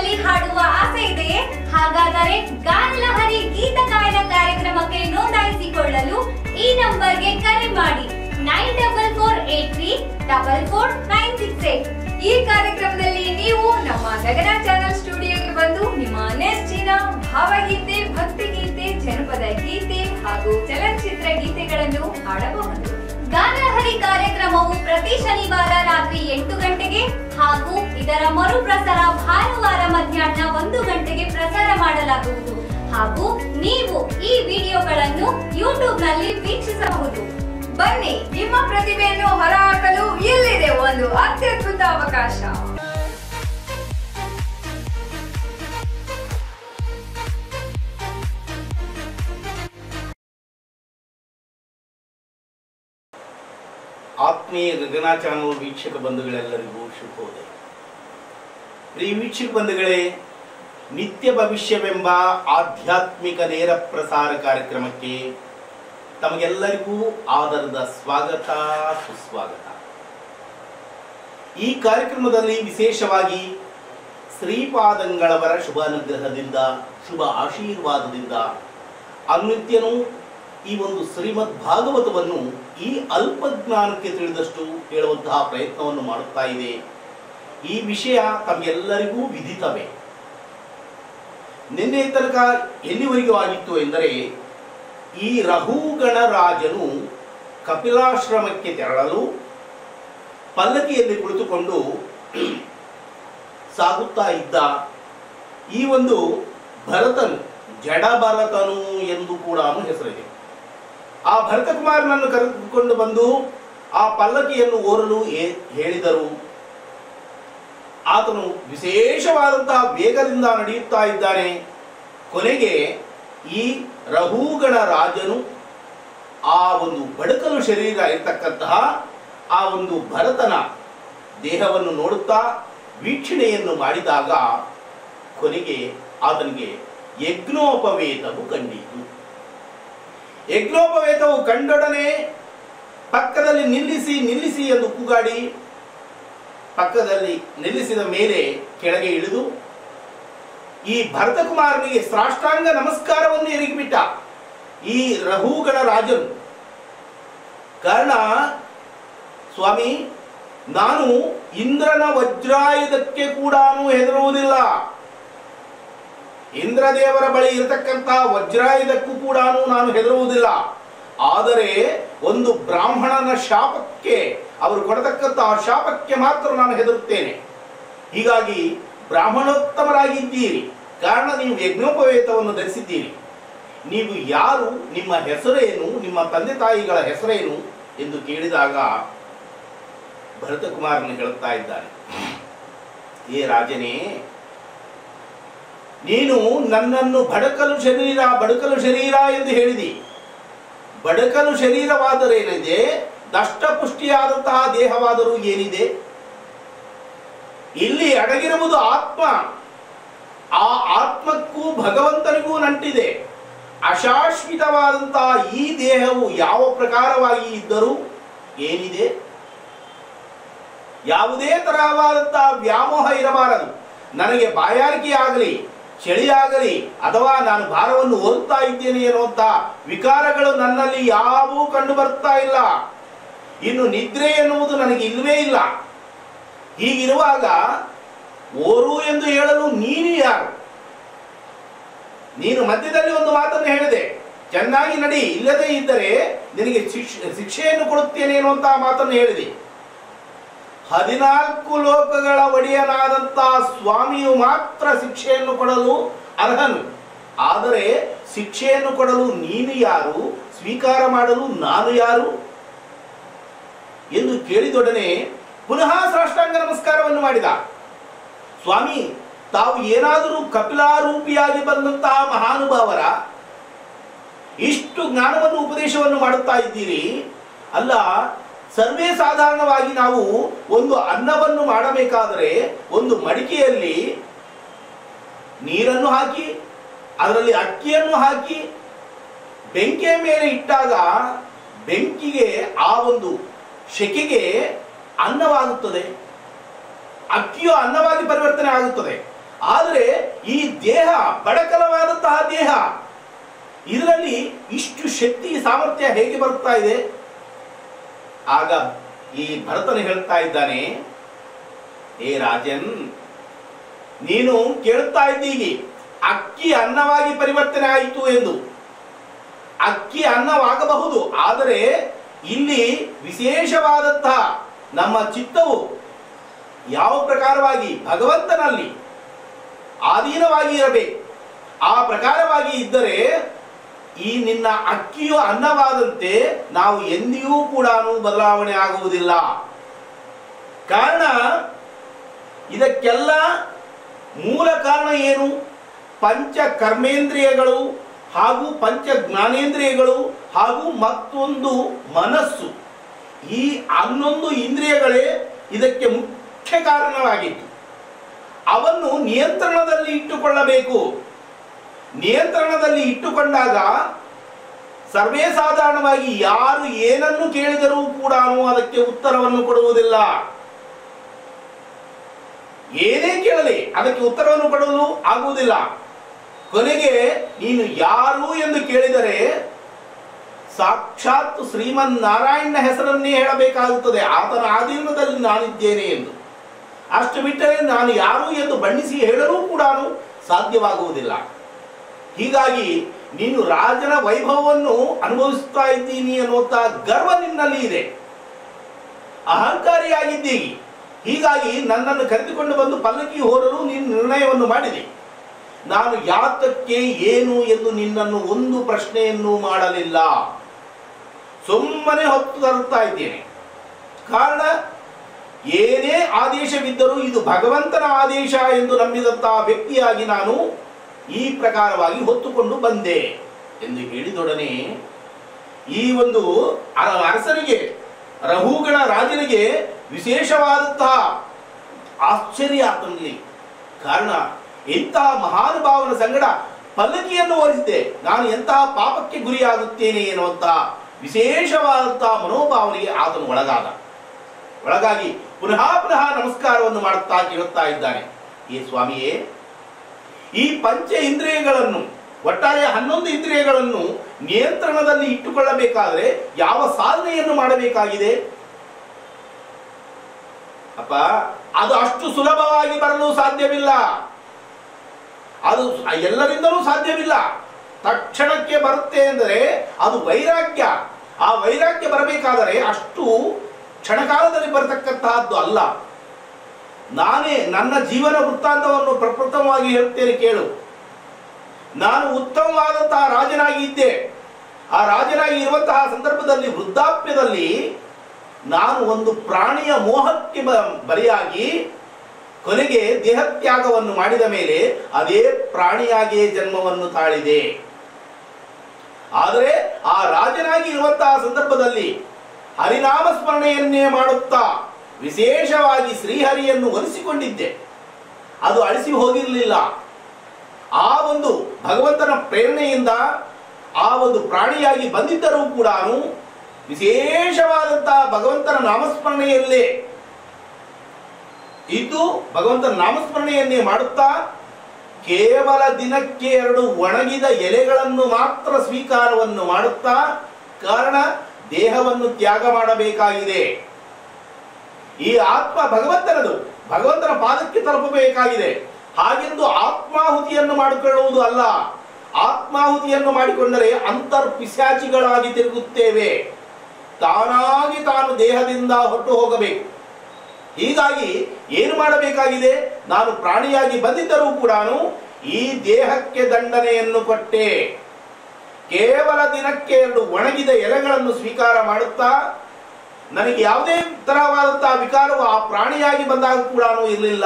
ಧ್ವನಿಯಲ್ಲಿ ಹಾಡುವ ಆಸೆ ಇದೆಯೇ ಹಾಗಾದರೆ ಗಾನಲಹರಿ ಗೀತ ಗಾಯನ ಕಾರ್ಯಕ್ರಮಕ್ಕೆ ನೋಂದಾಯಿಸಿಕೊಳ್ಳಲು ಈ ನಂಬರ್ಗೆ ಕರೆ ಮಾಡಿ nine double four eight three double four nine six eight ಈ ಕಾರ್ಯಕ್ರಮದಲ್ಲಿ ನೀವು ನಮ್ಮ ಗಗನ ಚಾನಲ್ ಸ್ಟುಡಿಯೋಗೆ ಬಂದು ನಿಮ್ಮ ನೆಚ್ಚಿನ ಭಾವಗೀತೆ ಭಕ್ತಿಗೀತೆ ಜನಪದ ಗೀತೆ ಹಾಗೂ ಚಲನಚಿತ್ರ ಗೀತೆಗಳನ್ನು ಹಾಡಬಹುದು ಗಾನಹರಿ ಕಾರ್ಯಕ್ರಮವು ಪ್ರತಿ ಶನಿವಾರ ರಾತ್ರಿ ಎಂಟು ಗಂಟೆಗೆ ಹಾಗೂ ಇದರ ಮರುಪ್ರಸಾರ ಭಾನುವಾರ ಮಧ್ಯಾಹ್ನ ಒಂದು ಗಂಟೆಗೆ ಪ್ರಸಾರ ಮಾಡಲಾಗುವುದು ಹಾಗೂ ನೀವು ಈ ವಿಡಿಯೋಗಳನ್ನು ಯೂಟ್ಯೂಬ್ ನಲ್ಲಿ ವೀಕ್ಷಿಸಬಹುದು ಬನ್ನಿ ನಿಮ್ಮ ಪ್ರತಿಭೆಯನ್ನು ಹೊರಹಾಕಲು ಇಲ್ಲಿದೆ ಒಂದು ಅತ್ಯದ್ಭುತ ಅವಕಾಶ ಆತ್ಮೀಯ ಗಗನ ಚಾನಲ್ ವೀಕ್ಷಕ ಬಂಧುಗಳೆಲ್ಲರಿಗೂ ಶುಭೋದಯ ಪ್ರಿಯ ವೀಕ್ಷಕ ಬಂಧುಗಳೇ ನಿತ್ಯ ಭವಿಷ್ಯವೆಂಬ ಆಧ್ಯಾತ್ಮಿಕ ನೇರ ಪ್ರಸಾರ ಕಾರ್ಯಕ್ರಮಕ್ಕೆ ತಮಗೆಲ್ಲರಿಗೂ ಆದರದ ಸ್ವಾಗತ ಸುಸ್ವಾಗತ ಈ ಕಾರ್ಯಕ್ರಮದಲ್ಲಿ ವಿಶೇಷವಾಗಿ ಶ್ರೀಪಾದಂಗಳವರ ಶುಭ ಅನುಗ್ರಹದಿಂದ ಶುಭ ಆಶೀರ್ವಾದದಿಂದ ಅನುನಿತ್ಯನೂ ಈ ಒಂದು ಶ್ರೀಮದ್ ಭಾಗವತವನ್ನು ಈ ಅಲ್ಪ ಜ್ಞಾನಕ್ಕೆ ತಿಳಿದಷ್ಟು ಹೇಳುವಂತಹ ಪ್ರಯತ್ನವನ್ನು ಮಾಡುತ್ತಾ ಇದೆ ಈ ವಿಷಯ ತಮಗೆಲ್ಲರಿಗೂ ವಿದಿತವೇ ನಿನ್ನೆ ತನಕ ಎಲ್ಲಿವರೆಗೂ ಆಗಿತ್ತು ಎಂದರೆ ಈ ರಹುಗಣ ರಾಜನು ಕಪಿಲಾಶ್ರಮಕ್ಕೆ ತೆರಳಲು ಪಲ್ಲಕ್ಕಿಯಲ್ಲಿ ಕುಳಿತುಕೊಂಡು ಸಾಗುತ್ತಾ ಇದ್ದ ಈ ಒಂದು ಭರತನು ಜಡ ಭರತನು ಎಂದು ಕೂಡ ಹೆಸರಿದೆ ಆ ಭರತಕುಮಾರನನ್ನು ಕರೆದುಕೊಂಡು ಬಂದು ಆ ಪಲ್ಲಕ್ಕಿಯನ್ನು ಓರಲು ಏ- ಹೇಳಿದರು ಆತನು ವಿಶೇಷವಾದಂತಹ ವೇಗದಿಂದ ನಡೆಯುತ್ತಾ ಇದ್ದಾನೆ ಕೊನೆಗೆ ಈ ರಹುಗಣ ರಾಜನು ಆ ಒಂದು ಬಡಕಲು ಶರೀರ ಇರತಕ್ಕಂತಹ ಆ ಒಂದು ಭರತನ ದೇಹವನ್ನು ನೋಡುತ್ತಾ ವೀಕ್ಷಣೆಯನ್ನು ಮಾಡಿದಾಗ ಕೊನೆಗೆ ಆತನಿಗೆ ಯಜ್ಞೋಪವೇತವು ಕಂಡಿತು ಯಜ್ಞೋಪವೇತವು ಕಂಡೊಡನೆ ಪಕ್ಕದಲ್ಲಿ ನಿಲ್ಲಿಸಿ ನಿಲ್ಲಿಸಿ ಎಂದು ಕೂಗಾಡಿ ಪಕ್ಕದಲ್ಲಿ ನಿಲ್ಲಿಸಿದ ಮೇಲೆ ಕೆಳಗೆ ಇಳಿದು ಈ ಭರತಕುಮಾರನಿಗೆ ಸಾಷ್ಟಾಂಗ ನಮಸ್ಕಾರವನ್ನು ಎರಗಿಬಿಟ್ಟ ಈ ರಹುಗಣ ರಾಜನು ಕಾರಣ ಸ್ವಾಮಿ ನಾನು ಇಂದ್ರನ ವಜ್ರಾಯುಧಕ್ಕೆ ಕೂಡ ಹೆದರುವುದಿಲ್ಲ ಇಂದ್ರದೇವರ ಬಳಿ ಇರತಕ್ಕಂತಹ ವಜ್ರಾಯುಧಕ್ಕೂ ಕೂಡ ನಾನು ಹೆದರುವುದಿಲ್ಲ ಆದರೆ ಒಂದು ಬ್ರಾಹ್ಮಣನ ಶಾಪಕ್ಕೆ ಅವರು ಕೊಡತಕ್ಕಂತಹ ಶಾಪಕ್ಕೆ ಮಾತ್ರ ನಾನು ಹೆದರುತ್ತೇನೆ ಹೀಗಾಗಿ ಬ್ರಾಹ್ಮಣೋತ್ತಮರಾಗಿದ್ದೀರಿ ಕಾರಣ ನೀವು ಯಜ್ಞೋಪವೇತವನ್ನು ಧರಿಸಿದ್ದೀರಿ ನೀವು ಯಾರು ನಿಮ್ಮ ಹೆಸರೇನು ನಿಮ್ಮ ತಂದೆ ತಾಯಿಗಳ ಹೆಸರೇನು ಎಂದು ಕೇಳಿದಾಗ ಭರತಕುಮಾರನು ಹೇಳುತ್ತಾ ಇದ್ದಾನೆ ಏ ರಾಜನೇ ನೀನು ನನ್ನನ್ನು ಬಡಕಲು ಶರೀರ ಬಡಕಲು ಶರೀರ ಎಂದು ಹೇಳಿದಿ ಬಡಕಲು ಶರೀರವಾದರೇನಿದೆ ದಷ್ಟಪುಷ್ಟಿಯಾದಂತಹ ದೇಹವಾದರೂ ಏನಿದೆ ಇಲ್ಲಿ ಅಡಗಿರುವುದು ಆತ್ಮ ಆ ಆತ್ಮಕ್ಕೂ ಭಗವಂತನಿಗೂ ನಂಟಿದೆ ಅಶಾಶ್ವಿತವಾದಂತಹ ಈ ದೇಹವು ಯಾವ ಪ್ರಕಾರವಾಗಿ ಇದ್ದರೂ ಏನಿದೆ ಯಾವುದೇ ತರಹವಾದಂತಹ ವ್ಯಾಮೋಹ ಇರಬಾರದು ನನಗೆ ಬಾಯಾರಿಕೆ ಆಗಲಿ ಚಳಿ ಆಗಲಿ ಅಥವಾ ನಾನು ಭಾರವನ್ನು ಓದುತ್ತಾ ಇದ್ದೇನೆ ಎನ್ನುವಂತ ವಿಕಾರಗಳು ನನ್ನಲ್ಲಿ ಯಾವೂ ಕಂಡು ಬರ್ತಾ ಇಲ್ಲ ಇನ್ನು ನಿದ್ರೆ ಎನ್ನುವುದು ನನಗೆ ಇಲ್ಲವೇ ಇಲ್ಲ ಹೀಗಿರುವಾಗ ಓರು ಎಂದು ಹೇಳಲು ನೀನು ಯಾರು ನೀನು ಮಧ್ಯದಲ್ಲಿ ಒಂದು ಮಾತನ್ನು ಹೇಳಿದೆ ಚೆನ್ನಾಗಿ ನಡಿ ಇಲ್ಲದೇ ಇದ್ದರೆ ನಿನಗೆ ಶಿಕ್ಷ- ಶಿಕ್ಷೆಯನ್ನು ಕೊಡುತ್ತೇನೆ ಎನ್ನುವಂತಹ ಮಾತನ್ನು ಹೇಳಿದೆ ಹದಿನಾಲ್ಕು ಲೋಕಗಳ ಒಡೆಯನಾದಂತಹ ಸ್ವಾಮಿಯು ಮಾತ್ರ ಶಿಕ್ಷೆಯನ್ನು ಕೊಡಲು ಅರ್ಹನು ಆದರೆ ಶಿಕ್ಷೆಯನ್ನು ಕೊಡಲು ನೀನು ಯಾರು ಸ್ವೀಕಾರ ಮಾಡಲು ನಾನು ಯಾರು ಎಂದು ಕೇಳಿದೊಡನೆ ಪುನಃ ಸಾಷ್ಟಾಂಗ ನಮಸ್ಕಾರವನ್ನು ಮಾಡಿದ ಸ್ವಾಮಿ ತಾವು ಏನಾದರೂ ಕಪಿಲಾರೂಪಿಯಾಗಿ ಬಂದಂತಹ ಮಹಾನುಭಾವರ ಇಷ್ಟು ಜ್ಞಾನವನ್ನು ಉಪದೇಶವನ್ನು ಮಾಡುತ್ತಾ ಇದ್ದೀರಿ ಅಲ್ಲ ಸರ್ವೇ ಸಾಧಾರಣವಾಗಿ ನಾವು ಒಂದು ಅನ್ನವನ್ನು ಮಾಡಬೇಕಾದರೆ ಒಂದು ಮಡಿಕೆಯಲ್ಲಿ ನೀರನ್ನು ಹಾಕಿ ಅದರಲ್ಲಿ ಅಕ್ಕಿಯನ್ನು ಹಾಕಿ ಬೆಂಕಿಯ ಮೇಲೆ ಇಟ್ಟಾಗ ಬೆಂಕಿಗೆ ಆ ಒಂದು ಶೆಕೆಗೆ ಅನ್ನವಾಗುತ್ತದೆ ಅಕ್ಕಿಯು ಅನ್ನವಾಗಿ ಪರಿವರ್ತನೆ ಆಗುತ್ತದೆ ಆದರೆ ಈ ದೇಹ ಬಡಕಲವಾದಂತಹ ದೇಹ ಇದರಲ್ಲಿ ಇಷ್ಟು ಶಕ್ತಿ ಸಾಮರ್ಥ್ಯ ಹೇಗೆ ಬರ್ತಾ ಇದೆ ಆಗ ಈ ಭರತನು ಹೇಳ್ತಾ ಇದ್ದಾನೆ ಏ ರಾಜನ್ ನೀನು ಕೇಳುತ್ತಾ ಇದ್ದೀಗಿ ಅಕ್ಕಿ ಅನ್ನವಾಗಿ ಪರಿವರ್ತನೆ ಆಯಿತು ಎಂದು ಅಕ್ಕಿ ಅನ್ನವಾಗಬಹುದು ಆದರೆ ಇಲ್ಲಿ ವಿಶೇಷವಾದಂತಹ ನಮ್ಮ ಚಿತ್ತವು ಯಾವ ಪ್ರಕಾರವಾಗಿ ಭಗವಂತನಲ್ಲಿ ಆಧೀನವಾಗಿ ಇರಬೇಕು ಆ ಪ್ರಕಾರವಾಗಿ ಇದ್ದರೆ ಈ ನಿನ್ನ ಅಕ್ಕಿಯು ಅನ್ನವಾದಂತೆ ನಾವು ಎಂದಿಗೂ ಕೂಡ ಬದಲಾವಣೆ ಆಗುವುದಿಲ್ಲ ಕಾರಣ ಇದಕ್ಕೆಲ್ಲ ಮೂಲ ಕಾರಣ ಏನು ಪಂಚ ಕರ್ಮೇಂದ್ರಿಯಗಳು ಹಾಗೂ ಪಂಚ ಜ್ಞಾನೇಂದ್ರಿಯಗಳು ಹಾಗೂ ಮತ್ತೊಂದು ಮನಸ್ಸು ಈ ಹನ್ನೊಂದು ಇಂದ್ರಿಯಗಳೇ ಇದಕ್ಕೆ ಮುಖ್ಯ ಕಾರಣವಾಗಿತ್ತು ಅವನ್ನು ನಿಯಂತ್ರಣದಲ್ಲಿ ಇಟ್ಟುಕೊಳ್ಳಬೇಕು ನಿಯಂತ್ರಣದಲ್ಲಿ ಇಟ್ಟುಕೊಂಡಾಗ ಸರ್ವೇ ಸಾಧಾರಣವಾಗಿ ಯಾರು ಏನನ್ನು ಕೇಳಿದರೂ ಕೂಡ ಅದಕ್ಕೆ ಉತ್ತರವನ್ನು ಕೊಡುವುದಿಲ್ಲ ಏನೇ ಕೇಳಲಿ ಅದಕ್ಕೆ ಉತ್ತರವನ್ನು ಕೊಡಲು ಆಗುವುದಿಲ್ಲ ಕೊನೆಗೆ ನೀನು ಯಾರು ಎಂದು ಕೇಳಿದರೆ ಸಾಕ್ಷಾತ್ ಶ್ರೀಮನ್ ನಾರಾಯಣ ಹೆಸರನ್ನೇ ಹೇಳಬೇಕಾಗುತ್ತದೆ ಆತನ ಆಧೀನದಲ್ಲಿ ನಾನಿದ್ದೇನೆ ಎಂದು ಅಷ್ಟು ಬಿಟ್ಟರೆ ನಾನು ಯಾರು ಎಂದು ಬಣ್ಣಿಸಿ ಹೇಳಲು ಕೂಡ ಸಾಧ್ಯವಾಗುವುದಿಲ್ಲ ಹೀಗಾಗಿ ನೀನು ರಾಜನ ವೈಭವವನ್ನು ಅನುಭವಿಸ್ತಾ ಇದ್ದೀನಿ ಅನ್ನುವಂತ ಗರ್ವ ನಿನ್ನಲ್ಲಿ ಇದೆ ಅಹಂಕಾರಿಯಾಗಿದ್ದೀಗಿ ಹೀಗಾಗಿ ನನ್ನನ್ನು ಕರೆದುಕೊಂಡು ಬಂದು ಪಲ್ಲಕ್ಕಿ ಹೋರಲು ನೀನು ನಿರ್ಣಯವನ್ನು ಮಾಡಿದೆ ನಾನು ಯಾತಕ್ಕೆ ಏನು ಎಂದು ನಿನ್ನನ್ನು ಒಂದು ಪ್ರಶ್ನೆಯನ್ನು ಮಾಡಲಿಲ್ಲ ಸುಮ್ಮನೆ ಹೊತ್ತು ತರುತ್ತಾ ಇದ್ದೇನೆ ಕಾರಣ ಏನೇ ಆದೇಶವಿದ್ದರೂ ಇದು ಭಗವಂತನ ಆದೇಶ ಎಂದು ನಂಬಿದಂತಹ ವ್ಯಕ್ತಿಯಾಗಿ ನಾನು ಈ ಪ್ರಕಾರವಾಗಿ ಹೊತ್ತುಕೊಂಡು ಬಂದೆ ಎಂದು ಹೇಳಿದೊಡನೆ ಈ ಒಂದು ಅರ- ಅರಸನಿಗೆ ರಘುಗಣ ರಾಜನಿಗೆ ವಿಶೇಷವಾದಂತಹ ಆಶ್ಚರ್ಯ ಆತನಲ್ಲಿ ಕಾರಣ ಇಂತಹ ಮಹಾನುಭಾವನ ಸಂಗಡ ಪಲ್ಲಕಿಯನ್ನು ಹೊರಿಸಿದೆ ನಾನು ಎಂತಹ ಪಾಪಕ್ಕೆ ಗುರಿಯಾಗುತ್ತೇನೆ ಎನ್ನುವಂತಹ ವಿಶೇಷವಾದಂತಹ ಮನೋಭಾವನೆಗೆ ಆತನು ಒಳಗಾದ ಒಳಗಾಗಿ ಪುನಃ ಪುನಃ ನಮಸ್ಕಾರವನ್ನು ಮಾಡುತ್ತಾ ಕೇಳುತ್ತಾ ಇದ್ದಾನೆ ಈ ಸ್ವಾಮಿಯೇ ಈ ಪಂಚ ಇಂದ್ರಿಯಗಳನ್ನು ಒಟ್ಟಾರೆ ಹನ್ನೊಂದು ಇಂದ್ರಿಯಗಳನ್ನು ನಿಯಂತ್ರಣದಲ್ಲಿ ಇಟ್ಟುಕೊಳ್ಳಬೇಕಾದರೆ ಯಾವ ಸಾಧನೆಯನ್ನು ಮಾಡಬೇಕಾಗಿದೆ ಅಪ್ಪ ಅದು ಅಷ್ಟು ಸುಲಭವಾಗಿ ಬರಲು ಸಾಧ್ಯವಿಲ್ಲ ಅದು ಎಲ್ಲರಿಂದಲೂ ಸಾಧ್ಯವಿಲ್ಲ ತಕ್ಷಣಕ್ಕೆ ಬರುತ್ತೆ ಎಂದರೆ ಅದು ವೈರಾಗ್ಯ ಆ ವೈರಾಗ್ಯ ಬರಬೇಕಾದರೆ ಅಷ್ಟು ಕ್ಷಣಕಾಲದಲ್ಲಿ ಬರತಕ್ಕಂತಹದ್ದು ಅಲ್ಲ ನಾನೇ ನನ್ನ ಜೀವನ ವೃತ್ತಾಂತವನ್ನು ಪ್ರಪ್ರಥಮವಾಗಿ ಹೇಳುತ್ತೇನೆ ಕೇಳು ನಾನು ಉತ್ತಮವಾದಂತಹ ರಾಜನಾಗಿ ಇದ್ದೆ ಆ ರಾಜನಾಗಿ ಇರುವಂತಹ ಸಂದರ್ಭದಲ್ಲಿ ವೃದ್ಧಾಪ್ಯದಲ್ಲಿ ನಾನು ಒಂದು ಪ್ರಾಣಿಯ ಮೋಹಕ್ಕೆ ಬ- ಬಲಿಯಾಗಿ ಕೊನೆಗೆ ದೇಹತ್ಯಾಗವನ್ನು ಮಾಡಿದ ಮೇಲೆ ಅದೇ ಪ್ರಾಣಿಯಾಗಿಯೇ ಜನ್ಮವನ್ನು ತಾಳಿದೆ ಆದರೆ ಆ ರಾಜನಾಗಿ ಇರುವಂತಹ ಸಂದರ್ಭದಲ್ಲಿ ಹರಿನಾಮ ಸ್ಮರಣೆಯನ್ನೇ ಮಾಡುತ್ತಾ ವಿಶೇಷವಾಗಿ ಶ್ರೀಹರಿಯನ್ನು ಒಲಿಸಿಕೊಂಡಿದ್ದೆ ಅದು ಅಳಿಸಿ ಹೋಗಿರಲಿಲ್ಲ ಆ ಒಂದು ಭಗವಂತನ ಪ್ರೇರಣೆಯಿಂದ ಆ ಒಂದು ಪ್ರಾಣಿಯಾಗಿ ಬಂದಿದ್ದರೂ ಕೂಡ ವಿಶೇಷವಾದಂತಹ ಭಗವಂತನ ನಾಮಸ್ಮರಣೆಯಲ್ಲೇ ಇದ್ದು ಭಗವಂತನ ನಾಮಸ್ಮರಣೆಯನ್ನೇ ಮಾಡುತ್ತಾ ಕೇವಲ ದಿನಕ್ಕೆ ಎರಡು ಒಣಗಿದ ಎಲೆಗಳನ್ನು ಮಾತ್ರ ಸ್ವೀಕಾರವನ್ನು ಮಾಡುತ್ತಾ ಕಾರಣ ದೇಹವನ್ನು ತ್ಯಾಗ ಮಾಡಬೇಕಾಗಿದೆ ಈ ಆತ್ಮ ಭಗವಂತನದು ಭಗವಂತನ ಪಾದಕ್ಕೆ ತಲುಪಬೇಕಾಗಿದೆ ಹಾಗೆಂದು ಆತ್ಮಾಹುತಿಯನ್ನು ಮಾಡಿಕೊಳ್ಳುವುದು ಅಲ್ಲ ಆತ್ಮಾಹುತಿಯನ್ನು ಮಾಡಿಕೊಂಡರೆ ಅಂತರ್ ಪಿಶಾಚಿಗಳಾಗಿ ತಿರುಗುತ್ತೇವೆ ತಾನಾಗಿ ತಾನು ದೇಹದಿಂದ ಹೊರಟು ಹೋಗಬೇಕು ಹೀಗಾಗಿ ಏನು ಮಾಡಬೇಕಾಗಿದೆ ನಾನು ಪ್ರಾಣಿಯಾಗಿ ಬಂದಿದ್ದರೂ ಕೂಡ ಈ ದೇಹಕ್ಕೆ ದಂಡನೆಯನ್ನು ಕೊಟ್ಟೆ ಕೇವಲ ದಿನಕ್ಕೆ ಎರಡು ಒಣಗಿದ ಎಲೆಗಳನ್ನು ಸ್ವೀಕಾರ ಮಾಡುತ್ತಾ ನನಗೆ ಯಾವುದೇ ತರವಾದಂತಹ ವಿಕಾರವು ಆ ಪ್ರಾಣಿಯಾಗಿ ಬಂದಾಗ ಕೂಡ ಇರಲಿಲ್ಲ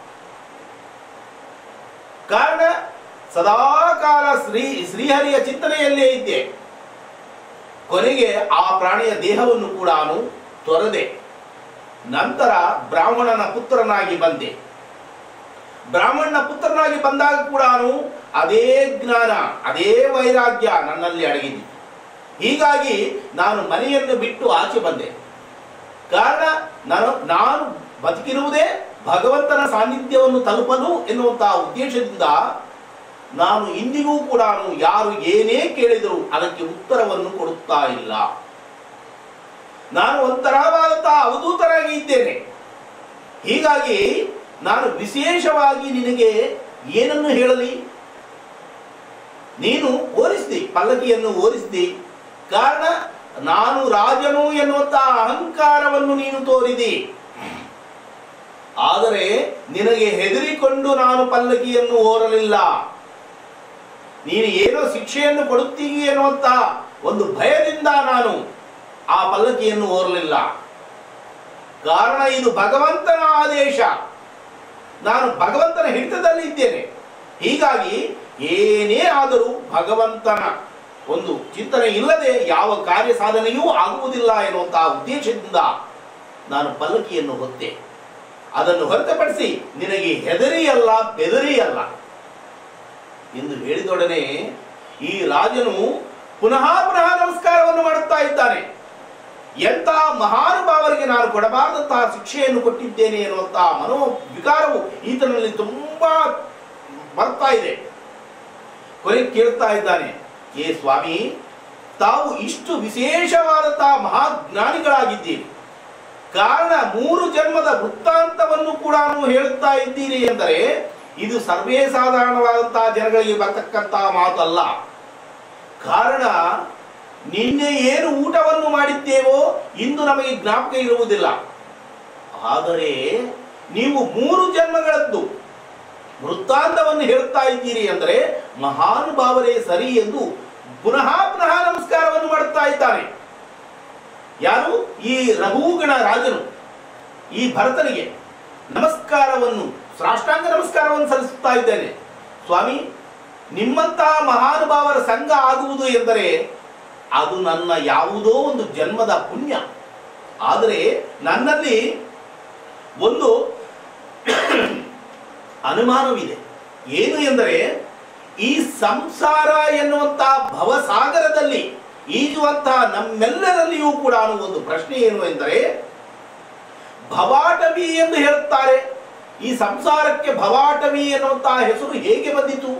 ಕಾರಣ ಸದಾಕಾಲ ಶ್ರೀ ಶ್ರೀಹರಿಯ ಚಿಂತನೆಯಲ್ಲೇ ಇದ್ದೆ ಕೊನೆಗೆ ಆ ಪ್ರಾಣಿಯ ದೇಹವನ್ನು ಕೂಡ ತೊರೆದೆ ನಂತರ ಬ್ರಾಹ್ಮಣನ ಪುತ್ರನಾಗಿ ಬಂದೆ ಬ್ರಾಹ್ಮಣನ ಪುತ್ರನಾಗಿ ಬಂದಾಗ ಕೂಡ ಅದೇ ಜ್ಞಾನ ಅದೇ ವೈರಾಗ್ಯ ನನ್ನಲ್ಲಿ ಅಡಗಿದ್ದು ಹೀಗಾಗಿ ನಾನು ಮನೆಯನ್ನು ಬಿಟ್ಟು ಆಚೆ ಬಂದೆ ಕಾರಣ ನಾನು ನಾನು ಬದುಕಿರುವುದೇ ಭಗವಂತನ ಸಾನ್ನಿಧ್ಯವನ್ನು ತಲುಪಲು ಎನ್ನುವಂತಹ ಉದ್ದೇಶದಿಂದ ನಾನು ಇಂದಿಗೂ ಕೂಡ ಯಾರು ಏನೇ ಕೇಳಿದರೂ ಅದಕ್ಕೆ ಉತ್ತರವನ್ನು ಕೊಡುತ್ತಾ ಇಲ್ಲ ನಾನು ಒಂಥರವಾದಂತಹ ಅವಧೂತರಾಗಿ ಇದ್ದೇನೆ ಹೀಗಾಗಿ ನಾನು ವಿಶೇಷವಾಗಿ ನಿನಗೆ ಏನನ್ನು ಹೇಳಲಿ ನೀನು ಓರಿಸಿದೆ ಪಲ್ಲಕಿಯನ್ನು ಓರಿಸಿದೆ ಕಾರಣ ನಾನು ರಾಜನು ಎನ್ನುವಂತಹ ಅಹಂಕಾರವನ್ನು ನೀನು ತೋರಿದಿ ಆದರೆ ನಿನಗೆ ಹೆದರಿಕೊಂಡು ನಾನು ಪಲ್ಲಕಿಯನ್ನು ಓರಲಿಲ್ಲ ನೀನು ಏನೋ ಶಿಕ್ಷೆಯನ್ನು ಕೊಡುತ್ತೀವಿ ಎನ್ನುವಂತ ಒಂದು ಭಯದಿಂದ ನಾನು ಆ ಪಲ್ಲಕಿಯನ್ನು ಓರಲಿಲ್ಲ ಕಾರಣ ಇದು ಭಗವಂತನ ಆದೇಶ ನಾನು ಭಗವಂತನ ಹಿಡಿತದಲ್ಲಿ ಇದ್ದೇನೆ ಹೀಗಾಗಿ ಏನೇ ಆದರೂ ಭಗವಂತನ ಒಂದು ಚಿಂತನೆ ಇಲ್ಲದೆ ಯಾವ ಕಾರ್ಯ ಸಾಧನೆಯೂ ಆಗುವುದಿಲ್ಲ ಎನ್ನುವಂತಹ ಉದ್ದೇಶದಿಂದ ನಾನು ಪಲ್ಲಕಿಯನ್ನು ಹೊತ್ತೆ ಅದನ್ನು ಹೊರತುಪಡಿಸಿ ನಿನಗೆ ಹೆದರಿಯಲ್ಲ ಬೆದರಿಯಲ್ಲ ಎಂದು ಹೇಳಿದೊಡನೆ ಈ ರಾಜನು ಪುನಃ ಪುನಃ ನಮಸ್ಕಾರವನ್ನು ಮಾಡುತ್ತಾ ಇದ್ದಾನೆ ಎಂಥ ಮಹಾನುಭಾವರಿಗೆ ನಾನು ಕೊಡಬಾರದಂತಹ ಶಿಕ್ಷೆಯನ್ನು ಕೊಟ್ಟಿದ್ದೇನೆ ಎನ್ನುವಂತಹ ಮನೋ ವಿಕಾರವು ಈತನಲ್ಲಿ ತುಂಬಾ ಬರ್ತಾ ಇದೆ ಕೊನೆ ಕೇಳ್ತಾ ಇದ್ದಾನೆ ಏ ಸ್ವಾಮಿ ತಾವು ಇಷ್ಟು ವಿಶೇಷವಾದಂತಹ ಮಹಾಜ್ಞಾನಿಗಳಾಗಿದ್ದೀರಿ ಕಾರಣ ಮೂರು ಜನ್ಮದ ವೃತ್ತಾಂತವನ್ನು ಕೂಡ ಹೇಳುತ್ತಾ ಇದ್ದೀರಿ ಎಂದರೆ ಇದು ಸರ್ವೇ ಸಾಧಾರಣವಾದಂತಹ ಜನಗಳಿಗೆ ಬರ್ತಕ್ಕಂತಹ ಮಾತಲ್ಲ ಕಾರಣ ನಿನ್ನೆ ಏನು ಊಟವನ್ನು ಮಾಡಿದ್ದೇವೋ ಇಂದು ನಮಗೆ ಜ್ಞಾಪಕ ಇರುವುದಿಲ್ಲ ಆದರೆ ನೀವು ಮೂರು ಜನ್ಮಗಳದ್ದು ವೃತ್ತಾಂತವನ್ನು ಹೇಳುತ್ತಾ ಇದ್ದೀರಿ ಅಂದರೆ ಮಹಾನುಭಾವರೇ ಸರಿ ಎಂದು ಪುನಃ ಪುನಃ ನಮಸ್ಕಾರವನ್ನು ಮಾಡುತ್ತಾ ಇದ್ದಾನೆ ಯಾರು ಈ ರಘುಗಣ ರಾಜನು ಈ ಭರತನಿಗೆ ನಮಸ್ಕಾರವನ್ನು ಸಾಷ್ಟಾಂಗ ನಮಸ್ಕಾರವನ್ನು ಸಲ್ಲಿಸುತ್ತಾ ಇದ್ದೇನೆ ಸ್ವಾಮಿ ನಿಮ್ಮಂತಹ ಮಹಾನುಭಾವರ ಸಂಘ ಆಗುವುದು ಎಂದರೆ ಅದು ನನ್ನ ಯಾವುದೋ ಒಂದು ಜನ್ಮದ ಪುಣ್ಯ ಆದರೆ ನನ್ನಲ್ಲಿ ಒಂದು ಅನುಮಾನವಿದೆ ಏನು ಎಂದರೆ ಈ ಸಂಸಾರ ಎನ್ನುವಂತಹ ಭವಸಾಗರದಲ್ಲಿ ಈಜುವಂತಹ ನಮ್ಮೆಲ್ಲರಲ್ಲಿಯೂ ಕೂಡ ಒಂದು ಪ್ರಶ್ನೆ ಏನು ಎಂದರೆ ಭವಾಟವಿ ಎಂದು ಹೇಳುತ್ತಾರೆ ಈ ಸಂಸಾರಕ್ಕೆ ಭವಾಟವಿ ಎನ್ನುವಂತಹ ಹೆಸರು ಹೇಗೆ ಬಂದಿತು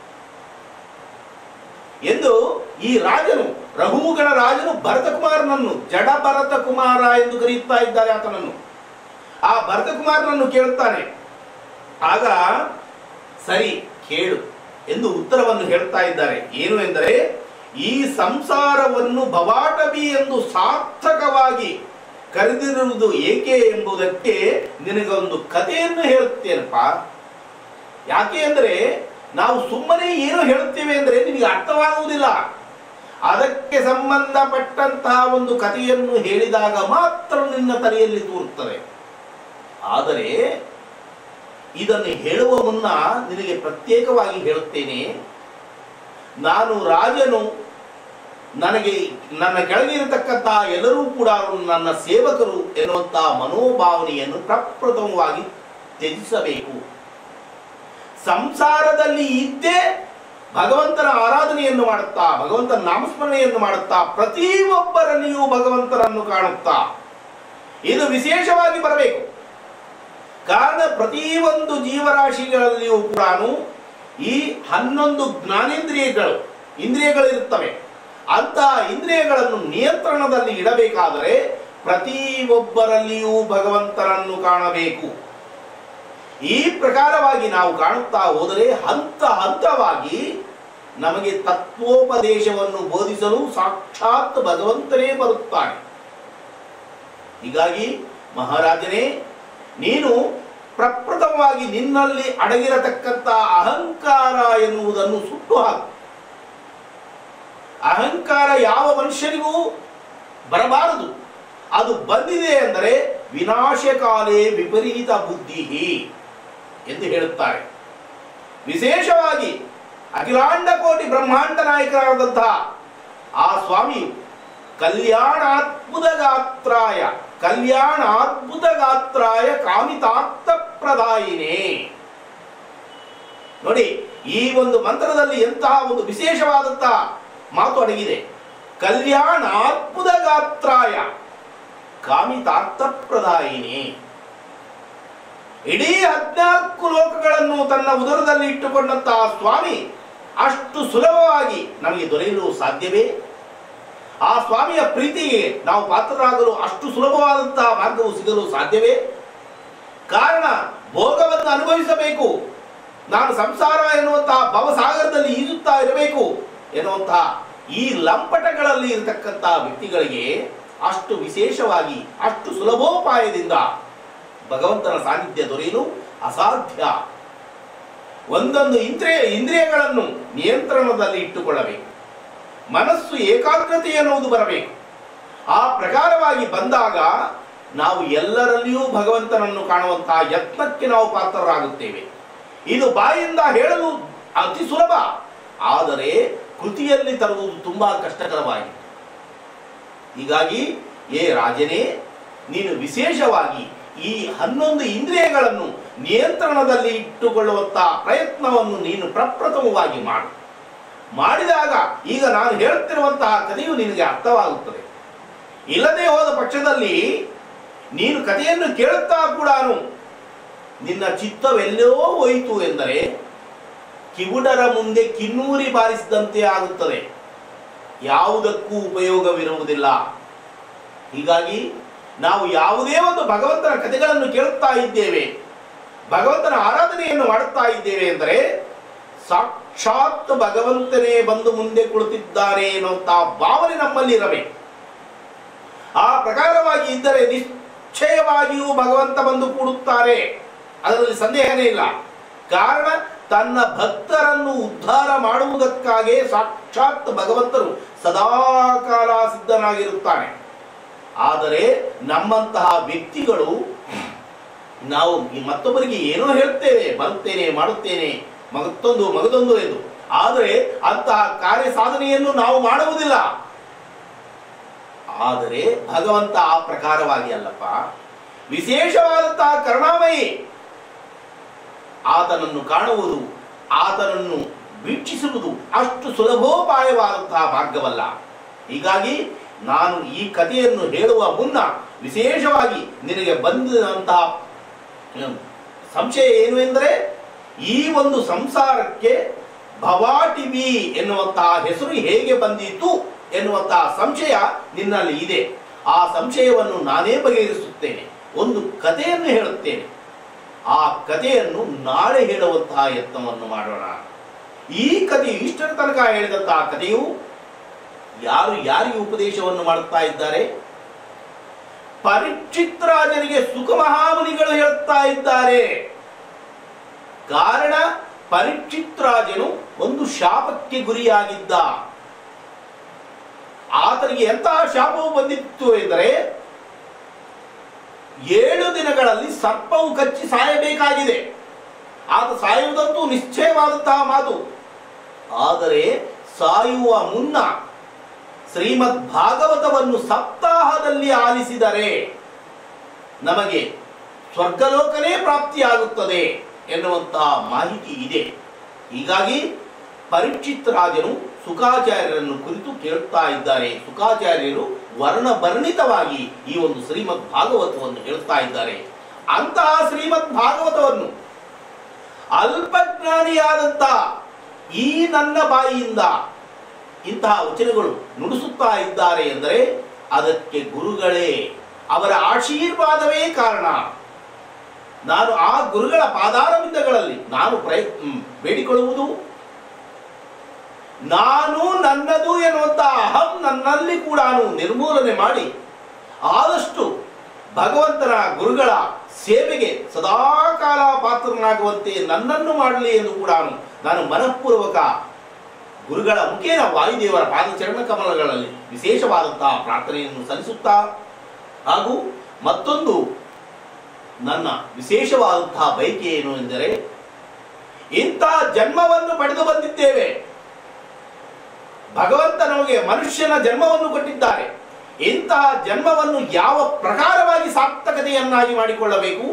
ಎಂದು ಈ ರಾಜನು ರಘುಗಣ ರಾಜನು ಭರತಕುಮಾರನನ್ನು ಜಡ ಭರತ ಕುಮಾರ ಎಂದು ಕರೆಯುತ್ತಾ ಇದ್ದಾರೆ ಆತನನ್ನು ಆ ಭರತಕುಮಾರನನ್ನು ಕೇಳುತ್ತಾನೆ ಆಗ ಸರಿ ಕೇಳು ಎಂದು ಉತ್ತರವನ್ನು ಹೇಳ್ತಾ ಇದ್ದಾರೆ ಏನು ಎಂದರೆ ಈ ಸಂಸಾರವನ್ನು ಭವಾಟವಿ ಎಂದು ಸಾರ್ಥಕವಾಗಿ ಕರೆದಿರುವುದು ಏಕೆ ಎಂಬುದಕ್ಕೆ ನಿನಗೊಂದು ಕಥೆಯನ್ನು ಹೇಳುತ್ತೇನಪ್ಪ ಯಾಕೆ ಅಂದರೆ ನಾವು ಸುಮ್ಮನೆ ಏನು ಹೇಳುತ್ತೇವೆ ಅಂದರೆ ನಿನಗೆ ಅರ್ಥವಾಗುವುದಿಲ್ಲ ಅದಕ್ಕೆ ಸಂಬಂಧಪಟ್ಟಂತಹ ಒಂದು ಕಥೆಯನ್ನು ಹೇಳಿದಾಗ ಮಾತ್ರ ನಿನ್ನ ತಲೆಯಲ್ಲಿ ತೂರುತ್ತದೆ ಆದರೆ ಇದನ್ನು ಹೇಳುವ ಮುನ್ನ ನಿನಗೆ ಪ್ರತ್ಯೇಕವಾಗಿ ಹೇಳುತ್ತೇನೆ ನಾನು ರಾಜನು ನನಗೆ ನನ್ನ ಕೆಳಗಿರತಕ್ಕಂತಹ ಎಲ್ಲರೂ ಕೂಡ ನನ್ನ ಸೇವಕರು ಎನ್ನುವಂತಹ ಮನೋಭಾವನೆಯನ್ನು ಪ್ರಪ್ರಥಮವಾಗಿ ತ್ಯಜಿಸಬೇಕು ಸಂಸಾರದಲ್ಲಿ ಇದ್ದೇ ಭಗವಂತನ ಆರಾಧನೆಯನ್ನು ಮಾಡುತ್ತಾ ಭಗವಂತನ ನಾಮಸ್ಮರಣೆಯನ್ನು ಮಾಡುತ್ತಾ ಪ್ರತಿಯೊಬ್ಬರಲ್ಲಿಯೂ ಭಗವಂತನನ್ನು ಕಾಣುತ್ತಾ ಇದು ವಿಶೇಷವಾಗಿ ಬರಬೇಕು ಕಾರಣ ಪ್ರತಿಯೊಂದು ಜೀವರಾಶಿಗಳಲ್ಲಿಯೂ ಕೂಡ ಈ ಹನ್ನೊಂದು ಜ್ಞಾನೇಂದ್ರಿಯಗಳು ಇಂದ್ರಿಯಗಳಿರುತ್ತವೆ ಅಂತಹ ಇಂದ್ರಿಯಗಳನ್ನು ನಿಯಂತ್ರಣದಲ್ಲಿ ಇಡಬೇಕಾದರೆ ಪ್ರತಿಯೊಬ್ಬರಲ್ಲಿಯೂ ಭಗವಂತನನ್ನು ಕಾಣಬೇಕು ಈ ಪ್ರಕಾರವಾಗಿ ನಾವು ಕಾಣುತ್ತಾ ಹೋದರೆ ಹಂತ ಹಂತವಾಗಿ ನಮಗೆ ತತ್ವೋಪದೇಶವನ್ನು ಬೋಧಿಸಲು ಸಾಕ್ಷಾತ್ ಭಗವಂತನೇ ಬರುತ್ತಾನೆ ಹೀಗಾಗಿ ಮಹಾರಾಜನೇ ನೀನು ಪ್ರಪ್ರಥಮವಾಗಿ ನಿನ್ನಲ್ಲಿ ಅಡಗಿರತಕ್ಕಂಥ ಅಹಂಕಾರ ಎನ್ನುವುದನ್ನು ಸುಟ್ಟು ಹಾಕು ಅಹಂಕಾರ ಯಾವ ಮನುಷ್ಯನಿಗೂ ಬರಬಾರದು ಅದು ಬಂದಿದೆ ಅಂದರೆ ವಿನಾಶಕಾಲೇ ವಿಪರೀತ ಬುದ್ಧಿ ಎಂದು ಹೇಳುತ್ತಾರೆ ವಿಶೇಷವಾಗಿ ಅಖಿಲಾಂಡ ಕೋಟಿ ಬ್ರಹ್ಮಾಂಡ ನಾಯಕರಾದಂತಹ ಆ ಸ್ವಾಮಿ ಕಲ್ಯಾಣಾತ್ಮುದ ಗಾತ್ರಾಯ ಕಲ್ಯಾಣಾದ್ಭುತ ಗಾತ್ರಾಯ ಕಾಮಿತಾರ್ಥ ಪ್ರದಾಯಿನೇ ನೋಡಿ ಈ ಒಂದು ಮಂತ್ರದಲ್ಲಿ ಎಂತಹ ಒಂದು ವಿಶೇಷವಾದಂತಹ ಮಾತು ಅಡಗಿದೆ ಕಲ್ಯಾಣಾತ್ಮುದ ಗಾತ್ರಾಯ ಕಾಮಿತಾರ್ಥ ಪ್ರದಾಯಿನಿ ಇಡೀ ಹದಿನಾಲ್ಕು ಲೋಕಗಳನ್ನು ತನ್ನ ಉದರದಲ್ಲಿ ಇಟ್ಟುಕೊಂಡಂತಹ ಸ್ವಾಮಿ ಅಷ್ಟು ಸುಲಭವಾಗಿ ನಮಗೆ ದೊರೆಯಲು ಸಾಧ್ಯವೇ ಆ ಸ್ವಾಮಿಯ ಪ್ರೀತಿಗೆ ನಾವು ಪಾತ್ರರಾಗಲು ಅಷ್ಟು ಸುಲಭವಾದಂತಹ ಮಾರ್ಗವು ಸಿಗಲು ಸಾಧ್ಯವೇ ಕಾರಣ ಭೋಗವನ್ನು ಅನುಭವಿಸಬೇಕು ನಾನು ಸಂಸಾರ ಎನ್ನುವಂತಹ ಭವಸಾಗರದಲ್ಲಿ ಈಜುತ್ತಾ ಇರಬೇಕು ಎನ್ನುವಂತಹ ಈ ಲಂಪಟಗಳಲ್ಲಿ ಇರತಕ್ಕಂತಹ ವ್ಯಕ್ತಿಗಳಿಗೆ ಅಷ್ಟು ವಿಶೇಷವಾಗಿ ಅಷ್ಟು ಸುಲಭೋಪಾಯದಿಂದ ಭಗವಂತನ ಸಾನ್ನಿಧ್ಯ ದೊರೆಯಲು ಅಸಾಧ್ಯ ಒಂದೊಂದು ಇಂದ್ರಿಯ ಇಂದ್ರಿಯಗಳನ್ನು ನಿಯಂತ್ರಣದಲ್ಲಿ ಇಟ್ಟುಕೊಳ್ಳಬೇಕು ಮನಸ್ಸು ಏಕಾಗ್ರತೆ ಎನ್ನುವುದು ಬರಬೇಕು ಆ ಪ್ರಕಾರವಾಗಿ ಬಂದಾಗ ನಾವು ಎಲ್ಲರಲ್ಲಿಯೂ ಭಗವಂತನನ್ನು ಕಾಣುವಂತಹ ಯತ್ನಕ್ಕೆ ನಾವು ಪಾತ್ರರಾಗುತ್ತೇವೆ ಇದು ಬಾಯಿಂದ ಹೇಳಲು ಅತಿ ಸುಲಭ ಆದರೆ ಕೃತಿಯಲ್ಲಿ ತರುವುದು ತುಂಬಾ ಕಷ್ಟಕರವಾಗಿದೆ ಹೀಗಾಗಿ ಏ ರಾಜನೇ ನೀನು ವಿಶೇಷವಾಗಿ ಈ ಹನ್ನೊಂದು ಇಂದ್ರಿಯಗಳನ್ನು ನಿಯಂತ್ರಣದಲ್ಲಿ ಇಟ್ಟುಕೊಳ್ಳುವಂತಹ ಪ್ರಯತ್ನವನ್ನು ನೀನು ಪ್ರಪ್ರಥಮವಾಗಿ ಮಾಡು ಮಾಡಿದಾಗ ಈಗ ನಾನು ಹೇಳುತ್ತಿರುವಂತಹ ಕಥೆಯು ನಿನಗೆ ಅರ್ಥವಾಗುತ್ತದೆ ಇಲ್ಲದೆ ಹೋದ ಪಕ್ಷದಲ್ಲಿ ನೀನು ಕಥೆಯನ್ನು ಕೇಳುತ್ತಾ ಕೂಡ ನಿನ್ನ ಚಿತ್ತವೆಲ್ಲೋ ಹೋಯಿತು ಎಂದರೆ ಕಿವುಡರ ಮುಂದೆ ಕಿನ್ನೂರಿ ಬಾರಿಸಿದಂತೆ ಆಗುತ್ತದೆ ಯಾವುದಕ್ಕೂ ಉಪಯೋಗವಿರುವುದಿಲ್ಲ ಹೀಗಾಗಿ ನಾವು ಯಾವುದೇ ಒಂದು ಭಗವಂತನ ಕಥೆಗಳನ್ನು ಕೇಳುತ್ತಾ ಇದ್ದೇವೆ ಭಗವಂತನ ಆರಾಧನೆಯನ್ನು ಮಾಡುತ್ತಾ ಇದ್ದೇವೆ ಎಂದರೆ ಸಾಕ್ಷಾತ್ ಭಗವಂತನೇ ಬಂದು ಮುಂದೆ ಕುಳಿತಿದ್ದಾನೆ ಎನ್ನುವಂತಹ ಭಾವನೆ ನಮ್ಮಲ್ಲಿ ಇರಬೇಕು ಆ ಪ್ರಕಾರವಾಗಿ ಇದ್ದರೆ ನಿಶ್ಚಯವಾಗಿಯೂ ಭಗವಂತ ಬಂದು ಕೂಡುತ್ತಾರೆ ಅದರಲ್ಲಿ ಸಂದೇಹನೇ ಇಲ್ಲ ಕಾರಣ ತನ್ನ ಭಕ್ತರನ್ನು ಉದ್ಧಾರ ಮಾಡುವುದಕ್ಕಾಗೇ ಸಾಕ್ಷಾತ್ ಭಗವಂತನು ಸದಾಕಾಲ ಸಿದ್ಧನಾಗಿರುತ್ತಾನೆ ಆದರೆ ನಮ್ಮಂತಹ ವ್ಯಕ್ತಿಗಳು ನಾವು ಈ ಮತ್ತೊಬ್ಬರಿಗೆ ಏನೋ ಹೇಳ್ತೇವೆ ಬರುತ್ತೇನೆ ಮಾಡುತ್ತೇನೆ ಮಗತ್ತೊಂದು ಮಗದೊಂದು ಎಂದು ಆದರೆ ಅಂತಹ ಕಾರ್ಯ ಸಾಧನೆಯನ್ನು ನಾವು ಮಾಡುವುದಿಲ್ಲ ಆದರೆ ಭಗವಂತ ಆ ಪ್ರಕಾರವಾಗಿ ಅಲ್ಲಪ್ಪ ವಿಶೇಷವಾದಂತಹ ಕರುಣಾಮಯಿ ಆತನನ್ನು ಕಾಣುವುದು ಆತನನ್ನು ವೀಕ್ಷಿಸುವುದು ಅಷ್ಟು ಸುಲಭೋಪಾಯವಾದಂತಹ ಮಾರ್ಗವಲ್ಲ ಹೀಗಾಗಿ ನಾನು ಈ ಕಥೆಯನ್ನು ಹೇಳುವ ಮುನ್ನ ವಿಶೇಷವಾಗಿ ನಿನಗೆ ಬಂದಂತಹ ಹ್ಮ್, ಸಂಶಯ ಏನು ಎಂದರೆ ಈ ಒಂದು ಸಂಸಾರಕ್ಕೆ ಭವಾಟಿಬಿ ಎನ್ನುವಂತಹ ಹೆಸರು ಹೇಗೆ ಬಂದಿತು ಎನ್ನುವಂತಹ ಸಂಶಯ ನಿನ್ನಲ್ಲಿ ಇದೆ ಆ ಸಂಶಯವನ್ನು ನಾನೇ ಬಗೆಹರಿಸುತ್ತೇನೆ ಒಂದು ಕಥೆಯನ್ನು ಹೇಳುತ್ತೇನೆ ಆ ಕಥೆಯನ್ನು ನಾಳೆ ಹೇಳುವಂತಹ ಯತ್ನವನ್ನು ಮಾಡೋಣ ಈ ಕಥೆ ಇಷ್ಟರ ತನಕ ಹೇಳಿದಂತಹ ಕಥೆಯು ಯಾರು ಯಾರಿಗೆ ಉಪದೇಶವನ್ನು ಮಾಡುತ್ತಾ ಇದ್ದಾರೆ ಪರೀಕ್ಷಿತ್ ರಾಜನಿಗೆ ಸುಖ ಮಹಾಮುನಿಗಳು ಹೇಳುತ್ತಾ ಇದ್ದಾರೆ ಕಾರಣ ಪರೀಕ್ಷಿತ್ ರಾಜನು ಒಂದು ಶಾಪಕ್ಕೆ ಗುರಿಯಾಗಿದ್ದ ಆತನಿಗೆ ಎಂತಹ ಶಾಪವು ಬಂದಿತ್ತು ಎಂದರೆ ಏಳು ದಿನಗಳಲ್ಲಿ ಸರ್ಪವು ಕಚ್ಚಿ ಸಾಯಬೇಕಾಗಿದೆ ಆತ ಸಾಯುವುದಂತೂ ನಿಶ್ಚಯವಾದಂತಹ ಮಾತು ಆದರೆ ಸಾಯುವ ಮುನ್ನ ಶ್ರೀಮದ್ ಭಾಗವತವನ್ನು ಸಪ್ತಾಹದಲ್ಲಿ ಆಲಿಸಿದರೆ ನಮಗೆ ಸ್ವರ್ಗಲೋಕನೇ ಪ್ರಾಪ್ತಿಯಾಗುತ್ತದೆ ಎನ್ನುವಂತಹ ಮಾಹಿತಿ ಇದೆ ಹೀಗಾಗಿ ಪರೀಕ್ಷಿತ್ ರಾಜನು ಸುಖಾಚಾರ್ಯರನ್ನು ಕುರಿತು ಕೇಳುತ್ತಾ ಇದ್ದಾರೆ ಸುಖಾಚಾರ್ಯರು ವರ್ಣಭರ್ಣಿತವಾಗಿ ಈ ಒಂದು ಶ್ರೀಮದ್ ಭಾಗವತವನ್ನು ಹೇಳುತ್ತಾ ಇದ್ದಾರೆ ಅಂತಹ ಶ್ರೀಮದ್ ಭಾಗವತವನ್ನು ಅಲ್ಪಜ್ಞಾನಿಯಾದಂತಹ ಈ ನನ್ನ ಬಾಯಿಯಿಂದ ಇಂತಹ ವಚನಗಳು ನುಡಿಸುತ್ತಾ ಇದ್ದಾರೆ ಎಂದರೆ ಅದಕ್ಕೆ ಗುರುಗಳೇ ಅವರ ಆಶೀರ್ವಾದವೇ ಕಾರಣ ನಾನು ಆ ಗುರುಗಳ ಪಾದಾರವಿಂದಗಳಲ್ಲಿ ನಾನು ಪ್ರಯತ್ನ ಬೇಡಿಕೊಳ್ಳುವುದು ನಾನು ನನ್ನದು ಎನ್ನುವಂತ ಅಹಂ ನನ್ನಲ್ಲಿ ಕೂಡ ನಿರ್ಮೂಲನೆ ಮಾಡಿ ಆದಷ್ಟು ಭಗವಂತನ ಗುರುಗಳ ಸೇವೆಗೆ ಸದಾಕಾಲ ಪಾತ್ರನಾಗುವಂತೆ ನನ್ನನ್ನು ಮಾಡಲಿ ಎಂದು ಕೂಡ ನಾನು ಮನಃಪೂರ್ವಕ ಗುರುಗಳ ಮುಖೇನ ವಾಯುದೇವರ ಪಾದಚರಣ ಕಮಲಗಳಲ್ಲಿ ವಿಶೇಷವಾದಂತಹ ಪ್ರಾರ್ಥನೆಯನ್ನು ಸಲ್ಲಿಸುತ್ತಾ ಹಾಗೂ ಮತ್ತೊಂದು ನನ್ನ ವಿಶೇಷವಾದಂತಹ ಬಯಕೆ ಏನು ಎಂದರೆ ಇಂತಹ ಜನ್ಮವನ್ನು ಪಡೆದು ಬಂದಿದ್ದೇವೆ ಭಗವಂತ ನಮಗೆ ಮನುಷ್ಯನ ಜನ್ಮವನ್ನು ಕೊಟ್ಟಿದ್ದಾರೆ ಇಂತಹ ಜನ್ಮವನ್ನು ಯಾವ ಪ್ರಕಾರವಾಗಿ ಸಾರ್ಥಕತೆಯನ್ನಾಗಿ ಮಾಡಿಕೊಳ್ಳಬೇಕು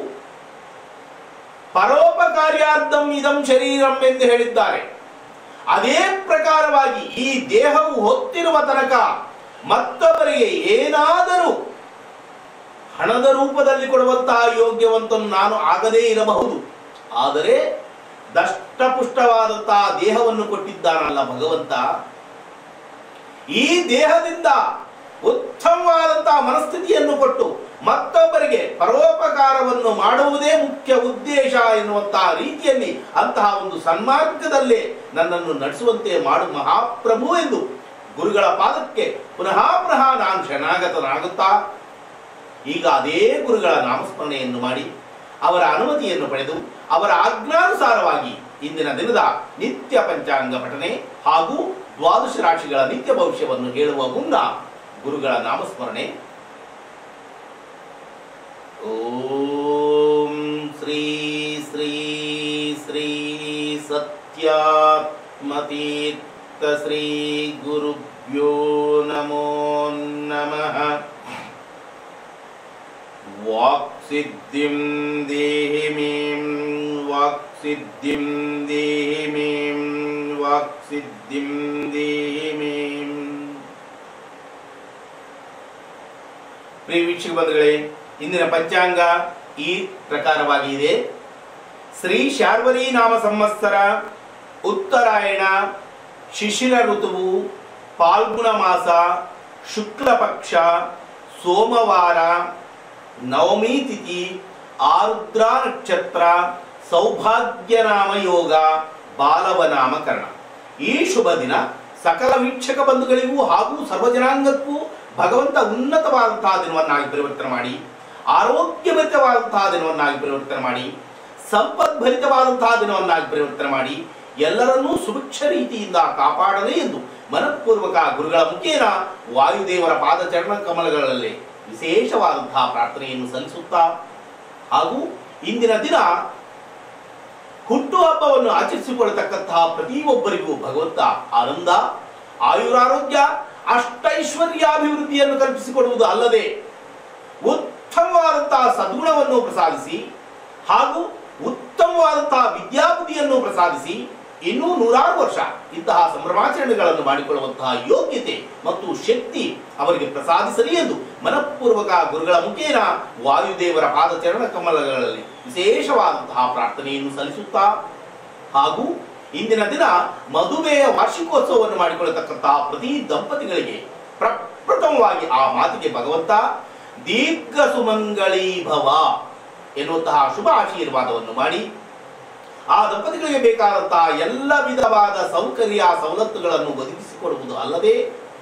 ಪರೋಪಕಾರ್ಯಾರ್ಥಂ ಇದಂ ಶರೀರಂ ಎಂದು ಹೇಳಿದ್ದಾರೆ ಅದೇ ಪ್ರಕಾರವಾಗಿ ಈ ದೇಹವು ಹೊತ್ತಿರುವ ತನಕ ಮತ್ತೊಬ್ಬರಿಗೆ ಏನಾದರೂ ಹಣದ ರೂಪದಲ್ಲಿ ಕೊಡುವಂತಹ ಯೋಗ್ಯವಂತನು ನಾನು ಆಗದೇ ಇರಬಹುದು ಆದರೆ ದಷ್ಟಪುಷ್ಟವಾದಂತಹ ದೇಹವನ್ನು ಕೊಟ್ಟಿದ್ದಾನಲ್ಲ ಭಗವಂತ ಈ ದೇಹದಿಂದ ಉತ್ತಮವಾದಂತಹ ಮನಸ್ಥಿತಿಯನ್ನು ಕೊಟ್ಟು ಮತ್ತೊಬ್ಬರಿಗೆ ಪರೋಪಕಾರವನ್ನು ಮಾಡುವುದೇ ಮುಖ್ಯ ಉದ್ದೇಶ ಎನ್ನುವಂತಹ ರೀತಿಯಲ್ಲಿ ಅಂತಹ ಒಂದು ಸನ್ಮಾರ್ಗದಲ್ಲೇ ನನ್ನನ್ನು ನಡೆಸುವಂತೆ ಮಾಡು ಮಹಾಪ್ರಭು ಎಂದು ಗುರುಗಳ ಪಾದಕ್ಕೆ ಪುನಃ ಪುನಃ ನಾನು ಶರಣಾಗತನಾಗುತ್ತಾ ಈಗ ಅದೇ ಗುರುಗಳ ನಾಮಸ್ಮರಣೆಯನ್ನು ಮಾಡಿ ಅವರ ಅನುಮತಿಯನ್ನು ಪಡೆದು ಅವರ ಆಜ್ಞಾನುಸಾರವಾಗಿ ಇಂದಿನ ದಿನದ ನಿತ್ಯ ಪಂಚಾಂಗ ಪಠನೆ ಹಾಗೂ ದ್ವಾದಶ ರಾಶಿಗಳ ನಿತ್ಯ ಭವಿಷ್ಯವನ್ನು ಹೇಳುವ ಮುನ್ನ ಗುರುಗಳ ನಾಮಸ್ಮರಣೆ ಓಂ ಶ್ರೀ ಶ್ರೀ ಶ್ರೀ ಸತ್ಯಾತ್ಮತೀರ್ಥ ಶ್ರೀ ಗುರುಭ್ಯೋ ನಮೋ ನಮಃ वाक्सिद्धिं देहि में वाक्सिद्धिं देहि में वाक्सिद्धिं देहि में ಪ್ರಿಯ ವೀಕ್ಷಕ ಬಂಧುಗಳೇ ಇಂದಿನ ಪಂಚಾಂಗ ಈ ಪ್ರಕಾರವಾಗಿ ಇದೆ ಶ್ರೀ ಶಾರ್ವರಿ ನಾಮ ಸಂವತ್ಸರ ಉತ್ತರಾಯಣ ಶಿಶಿರ ಋತುವು ಪಾಲ್ಗುಣ ಮಾಸ ಶುಕ್ಲ ಪಕ್ಷ ಸೋಮವಾರ ನವಮಿ ತಿಥಿ ಆರುದ್ರ ನಕ್ಷತ್ರ ಸೌಭಾಗ್ಯ ನಾಮ ಯೋಗ ಬಾಲವ ನಾಮಕರಣ ಈ ಶುಭ ದಿನ ಸಕಲ ವೀಕ್ಷಕ ಬಂಧುಗಳಿಗೂ ಹಾಗೂ ಸರ್ವಜನಾಂಗಕ್ಕೂ ಭಗವಂತ ಉನ್ನತವಾದಂತಹ ದಿನವನ್ನಾಗಿ ಪರಿವರ್ತನೆ ಮಾಡಿ ಆರೋಗ್ಯಭರಿತವಾದಂತಹ ದಿನವನ್ನಾಗಿ ಪರಿವರ್ತನೆ ಮಾಡಿ ಸಂಪದ್ಭರಿತವಾದಂತಹ ದಿನವನ್ನಾಗಿ ಪರಿವರ್ತನೆ ಮಾಡಿ ಎಲ್ಲರನ್ನೂ ಸುಭಿಕ್ಷ ರೀತಿಯಿಂದ ಕಾಪಾಡಲಿ ಎಂದು ಮನಃಪೂರ್ವಕ ಗುರುಗಳ ಮುಖೇನ ವಾಯುದೇವರ ಪಾದಚರಣ ಕಮಲಗಳಲ್ಲಿ ವಿಶೇಷವಾದಂತಹ ಪ್ರಾರ್ಥನೆಯನ್ನು ಸಲ್ಲಿಸುತ್ತಾ ಹಾಗೂ ಇಂದಿನ ದಿನ ಹುಟ್ಟುಹಬ್ಬವನ್ನು ಆಚರಿಸಿಕೊಳ್ಳತಕ್ಕಂತಹ ಪ್ರತಿಯೊಬ್ಬರಿಗೂ ಭಗವಂತ ಆನಂದ ಆಯುರಾರೋಗ್ಯ ಅಷ್ಟೈಶ್ವರ್ಯಾಭಿವೃದ್ಧಿಯನ್ನು ಕಲ್ಪಿಸಿಕೊಡುವುದು ಅಲ್ಲದೆ ಉತ್ತಮವಾದಂತಹ ಸದ್ಗುಣವನ್ನು ಪ್ರಸಾದಿಸಿ ಹಾಗೂ ಉತ್ತಮವಾದಂತಹ ವಿದ್ಯಾಬುದ್ಧಿಯನ್ನು ಪ್ರಸಾದಿಸಿ ಇನ್ನೂ ನೂರಾರು ವರ್ಷ ಇಂತಹ ಸಂಭ್ರಮಾಚರಣೆಗಳನ್ನು ಮಾಡಿಕೊಳ್ಳುವಂತಹ ಯೋಗ್ಯತೆ ಮತ್ತು ಶಕ್ತಿ ಅವರಿಗೆ ಪ್ರಸಾದಿಸಲಿ ಎಂದು ಮನಃಪೂರ್ವಕ ಗುರುಗಳ ಮುಖೇನ ವಾಯುದೇವರ ಪಾದಚರಣ ಕಮಲಗಳಲ್ಲಿ ವಿಶೇಷವಾದಂತಹ ಪ್ರಾರ್ಥನೆಯನ್ನು ಸಲ್ಲಿಸುತ್ತಾ ಹಾಗೂ ಇಂದಿನ ದಿನ ಮದುವೆಯ ವಾರ್ಷಿಕೋತ್ಸವವನ್ನು ಮಾಡಿಕೊಳ್ಳತಕ್ಕಂತಹ ಪ್ರತಿ ದಂಪತಿಗಳಿಗೆ ಪ್ರಪ್ರಥಮವಾಗಿ ಆ ಮಾತಿಗೆ ಭಗವಂತ ದೀರ್ಘ ಸುಮಂಗಳೀ ಭವ ಎನ್ನುವಂತಹ ಶುಭ ಆಶೀರ್ವಾದವನ್ನು ಮಾಡಿ ಆ ದಂಪತಿಗಳಿಗೆ ಬೇಕಾದಂತಹ ಎಲ್ಲ ವಿಧವಾದ ಸೌಕರ್ಯ ಸವಲತ್ತುಗಳನ್ನು ಒದಗಿಸಿಕೊಡುವುದು ಅಲ್ಲದೆ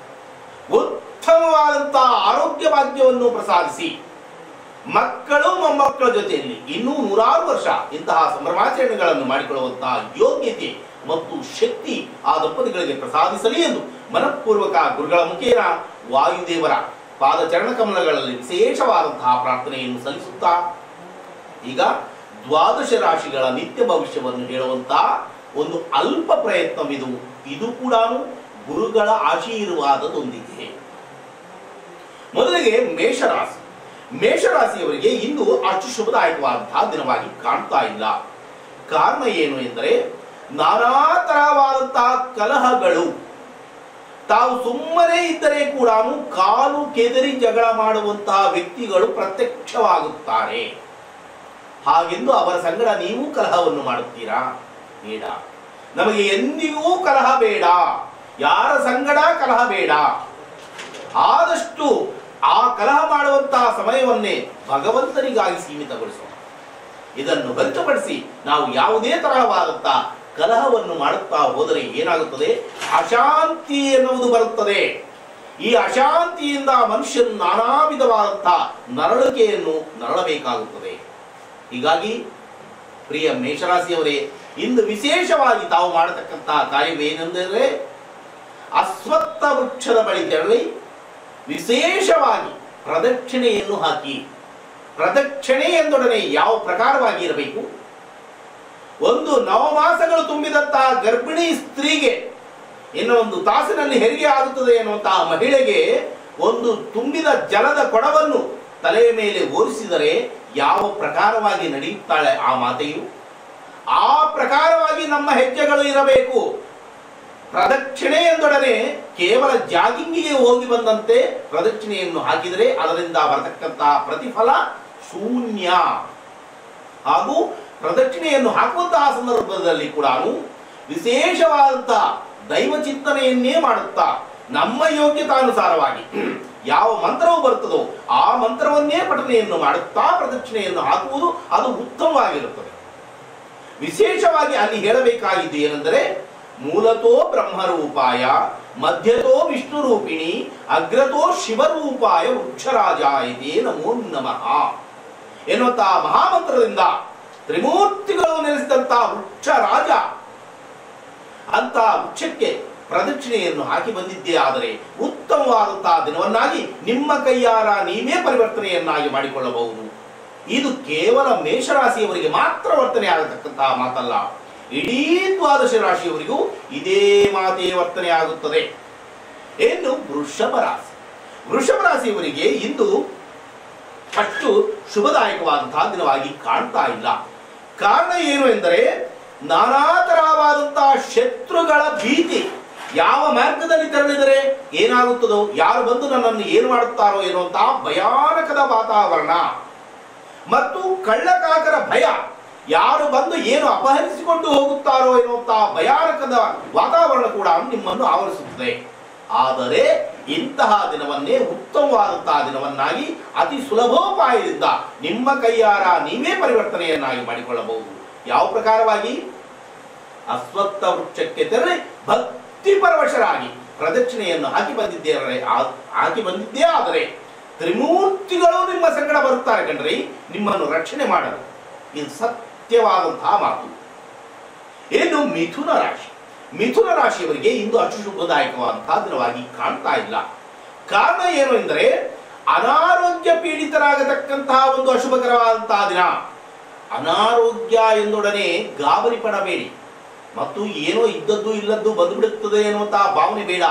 ಉತ್ತಮವಾದಂತಹ ಆರೋಗ್ಯ ಭಾಗ್ಯವನ್ನು ಪ್ರಸಾದಿಸಿ ಮಕ್ಕಳು ಮೊಮ್ಮಕ್ಕಳ ಜೊತೆಯಲ್ಲಿ ಇನ್ನೂ ನೂರಾರು ವರ್ಷ ಇಂತಹ ಸಂಭ್ರಮಾಚರಣೆಗಳನ್ನು ಮಾಡಿಕೊಳ್ಳುವಂತಹ ಯೋಗ್ಯತೆ ಮತ್ತು ಶಕ್ತಿ ಆ ದಂಪತಿಗಳಿಗೆ ಪ್ರಸಾದಿಸಲಿ ಎಂದು ಮನಃಪೂರ್ವಕ ಗುರುಗಳ ಮುಖೇನ ವಾಯುದೇವರ ಪಾದಚರಣ ಕಮಲಗಳಲ್ಲಿ ವಿಶೇಷವಾದಂತಹ ಪ್ರಾರ್ಥನೆಯನ್ನು ಸಲ್ಲಿಸುತ್ತಾ ಈಗ ದ್ವಾದಶ ರಾಶಿಗಳ ನಿತ್ಯ ಭವಿಷ್ಯವನ್ನು ಹೇಳುವಂತಹ ಒಂದು ಅಲ್ಪ ಪ್ರಯತ್ನವಿದು ಇದು ಕೂಡ ಗುರುಗಳ ಆಶೀರ್ವಾದದೊಂದಿಗೆ ಮೊದಲಿಗೆ ಮೇಷರಾಶಿ ಮೇಷರಾಶಿಯವರಿಗೆ ಇಂದು ಅಷ್ಟು ಶುಭದಾಯಕವಾದಂತಹ ದಿನವಾಗಿ ಕಾಣ್ತಾ ಇಲ್ಲ ಕಾರಣ ಏನು ಎಂದರೆ ನಾನಾ ತರವಾದಂತಹ ಕಲಹಗಳು ತಾವು ಸುಮ್ಮನೆ ಇದ್ದರೆ ಕೂಡ ಕಾಲು ಕೆದರಿ ಜಗಳ ಮಾಡುವಂತಹ ವ್ಯಕ್ತಿಗಳು ಪ್ರತ್ಯಕ್ಷವಾಗುತ್ತಾರೆ ಹಾಗೆಂದು ಅವರ ಸಂಗಡ ನೀವು ಕಲಹವನ್ನು ಮಾಡುತ್ತೀರಾ ಬೇಡ ನಮಗೆ ಎಂದಿಗೂ ಕಲಹ ಬೇಡ ಯಾರ ಸಂಗಡ ಕಲಹ ಬೇಡ ಆದಷ್ಟು ಆ ಕಲಹ ಮಾಡುವಂತಹ ಸಮಯವನ್ನೇ ಭಗವಂತನಿಗಾಗಿ ಸೀಮಿತಗೊಳಿಸೋಣ ಇದನ್ನು ಹೊರತುಪಡಿಸಿ ನಾವು ಯಾವುದೇ ತರಹವಾದಂತಹ ಕಲಹವನ್ನು ಮಾಡುತ್ತಾ ಹೋದರೆ ಏನಾಗುತ್ತದೆ ಅಶಾಂತಿ ಎನ್ನುವುದು ಬರುತ್ತದೆ ಈ ಅಶಾಂತಿಯಿಂದ ಮನುಷ್ಯನು ನಾನಾ ವಿಧವಾದಂತಹ ನರಳುಕೆಯನ್ನು ನರಳಬೇಕಾಗುತ್ತದೆ ಹೀಗಾಗಿ ಪ್ರಿಯ ಮೇಷರಾಶಿಯವರೇ ಇಂದು ವಿಶೇಷವಾಗಿ ತಾವು ಮಾಡತಕ್ಕಂತಹ ಕಾರ್ಯವೇನೆಂದರೆ ಅಶ್ವತ್ಥ ವೃಕ್ಷದ ಬಳಿ ತೆರಳಿ ವಿಶೇಷವಾಗಿ ಪ್ರದಕ್ಷಿಣೆಯನ್ನು ಹಾಕಿ ಪ್ರದಕ್ಷಿಣೆ ಎಂದೊಡನೆ ಯಾವ ಪ್ರಕಾರವಾಗಿ ಇರಬೇಕು ಒಂದು ನವಮಾಸಗಳು ತುಂಬಿದಂತಹ ಗರ್ಭಿಣಿ ಸ್ತ್ರೀಗೆ ಇನ್ನು ಒಂದು ತಾಸಿನಲ್ಲಿ ಹೆರಿಗೆ ಆಗುತ್ತದೆ ಎನ್ನುವಂತಹ ಮಹಿಳೆಗೆ ಒಂದು ತುಂಬಿದ ಜಲದ ಕೊಡವನ್ನು ತಲೆಯ ಮೇಲೆ ಓರಿಸಿದರೆ ಯಾವ ಪ್ರಕಾರವಾಗಿ ನಡೆಯುತ್ತಾಳೆ ಆ ಮಾತೆಯು ಆ ಪ್ರಕಾರವಾಗಿ ನಮ್ಮ ಹೆಜ್ಜೆಗಳು ಇರಬೇಕು ಪ್ರದಕ್ಷಿಣೆ ಎಂದೊಡನೆ ಕೇವಲ ಜಾಗಿಂಗಿಗೆ ಹೋಗಿ ಬಂದಂತೆ ಪ್ರದಕ್ಷಿಣೆಯನ್ನು ಹಾಕಿದರೆ ಅದರಿಂದ ಬರತಕ್ಕಂತಹ ಪ್ರತಿಫಲ ಶೂನ್ಯ ಹಾಗೂ ಪ್ರದಕ್ಷಿಣೆಯನ್ನು ಹಾಕುವಂತಹ ಸಂದರ್ಭದಲ್ಲಿ ಕೂಡ ವಿಶೇಷವಾದಂತಹ ದೈವ ಚಿಂತನೆಯನ್ನೇ ಮಾಡುತ್ತಾ ನಮ್ಮ ಯೋಗ್ಯತಾನುಸಾರವಾಗಿ ಯಾವ ಮಂತ್ರವು ಬರುತ್ತದೋ ಆ ಮಂತ್ರವನ್ನೇ ಪಠನೆಯನ್ನು ಮಾಡುತ್ತಾ ಪ್ರದಕ್ಷಿಣೆಯನ್ನು ಹಾಕುವುದು ಅದು ಉತ್ತಮವಾಗಿರುತ್ತದೆ ವಿಶೇಷವಾಗಿ ಅಲ್ಲಿ ಹೇಳಬೇಕಾಗಿದ್ದು ಏನೆಂದರೆ ಮೂಲತೋ ಬ್ರಹ್ಮರೂಪಾಯ ಮಧ್ಯತೋ ವಿಷ್ಣು ರೂಪಿಣಿ ಅಗ್ರತೋ ಶಿವರೂಪಾಯ ವೃಕ್ಷರಾಜ ಇದೇ ನಮೋ ನಮಃ ಎನ್ನುವಂತಹ ಮಹಾಮಂತ್ರದಿಂದ ತ್ರಿಮೂರ್ತಿಗಳು ನೆಲೆಸಿದಂತಹ ವೃಕ್ಷ ರಾಜ ಅಂತ ವೃಕ್ಷಕ್ಕೆ ಪ್ರದಕ್ಷಿಣೆಯನ್ನು ಹಾಕಿ ಬಂದಿದ್ದೇ ಆದರೆ ಉತ್ತಮವಾದಂತಹ ದಿನವನ್ನಾಗಿ ನಿಮ್ಮ ಕೈಯಾರ ನೀವೇ ಪರಿವರ್ತನೆಯನ್ನಾಗಿ ಮಾಡಿಕೊಳ್ಳಬಹುದು ಇದು ಕೇವಲ ಮೇಷರಾಶಿಯವರಿಗೆ ಮಾತ್ರ ವರ್ತನೆ ಆಗತಕ್ಕಂತಹ ಮಾತಲ್ಲ ಇಡೀ ದ್ವಾದಶ ರಾಶಿಯವರಿಗೂ ಇದೇ ಮಾತೇ ವರ್ತನೆ ಆಗುತ್ತದೆ ಇನ್ನು ವೃಷಭ ರಾಶಿ ವೃಷಭ ರಾಶಿಯವರಿಗೆ ಇಂದು ಅಷ್ಟು ಶುಭದಾಯಕವಾದಂತಹ ದಿನವಾಗಿ ಕಾಣ್ತಾ ಇಲ್ಲ ಕಾರಣ ಏನು ಎಂದರೆ ನಾನಾ ತರಹವಾದಂತಹ ಶತ್ರುಗಳ ಭೀತಿ ಯಾವ ಮಾರ್ಗದಲ್ಲಿ ತೆರಳಿದರೆ ಏನಾಗುತ್ತದೋ ಯಾರು ಬಂದು ನನ್ನನ್ನು ಏನು ಮಾಡುತ್ತಾರೋ ಎನ್ನುವಂತಹ ಭಯಾನಕದ ವಾತಾವರಣ ಮತ್ತು ಕಳ್ಳಕಾಕರ ಭಯ ಯಾರು ಬಂದು ಏನು ಅಪಹರಿಸಿಕೊಂಡು ಹೋಗುತ್ತಾರೋ ಎನ್ನುವಂತಹ ಭಯಾನಕದ ವಾತಾವರಣ ಕೂಡ ನಿಮ್ಮನ್ನು ಆವರಿಸುತ್ತದೆ ಆದರೆ ಇಂತಹ ದಿನವನ್ನೇ ಉತ್ತಮವಾದಂತಹ ದಿನವನ್ನಾಗಿ ಅತಿ ಸುಲಭೋಪಾಯದಿಂದ ನಿಮ್ಮ ಕೈಯಾರ ನೀವೇ ಪರಿವರ್ತನೆಯನ್ನಾಗಿ ಮಾಡಿಕೊಳ್ಳಬಹುದು ಯಾವ ಪ್ರಕಾರವಾಗಿ ಅಸ್ವತ್ಥ ವೃಕ್ಷಕ್ಕೆ ತೆರಳಿ ಭಕ್ತಿ ಪರವಶರಾಗಿ ಪ್ರದಕ್ಷಿಣೆಯನ್ನು ಹಾಕಿ ಬಂದಿದ್ದೇವೆ ಆ- ಹಾಕಿ ಬಂದಿದ್ದೇ ಆದರೆ ತ್ರಿಮೂರ್ತಿಗಳು ನಿಮ್ಮ ಸಂಗಡ ಬರುತ್ತಾರೆ ಕಣ್ರಿ ನಿಮ್ಮನ್ನು ರಕ್ಷಣೆ ಮಾಡಲು ಇದು ಸತ್ಯವಾದಂತಹ ಮಾತು ಇನ್ನು ಮಿಥುನ ರಾಶಿ ಮಿಥುನ ರಾಶಿಯವರಿಗೆ ಇಂದು ಅಷ್ಟು ಶುಭದಾಯಕವಾದಂತಹ ದಿನವಾಗಿ ಕಾಣ್ತಾ ಇಲ್ಲ ಕಾರಣ ಏನು ಎಂದರೆ ಅನಾರೋಗ್ಯ ಪೀಡಿತರಾಗತಕ್ಕಂತಹ ಒಂದು ಅಶುಭಕರವಾದಂತಹ ದಿನ ಅನಾರೋಗ್ಯ ಎಂದೊಡನೆ ಗಾಬರಿ ಪಡಬೇಡಿ ಮತ್ತು ಏನೋ ಇದ್ದದ್ದು ಇಲ್ಲದ್ದು ಬಂದುಬಿಡುತ್ತದೆ ಎನ್ನುವಂತಹ ಭಾವನೆ ಬೇಡ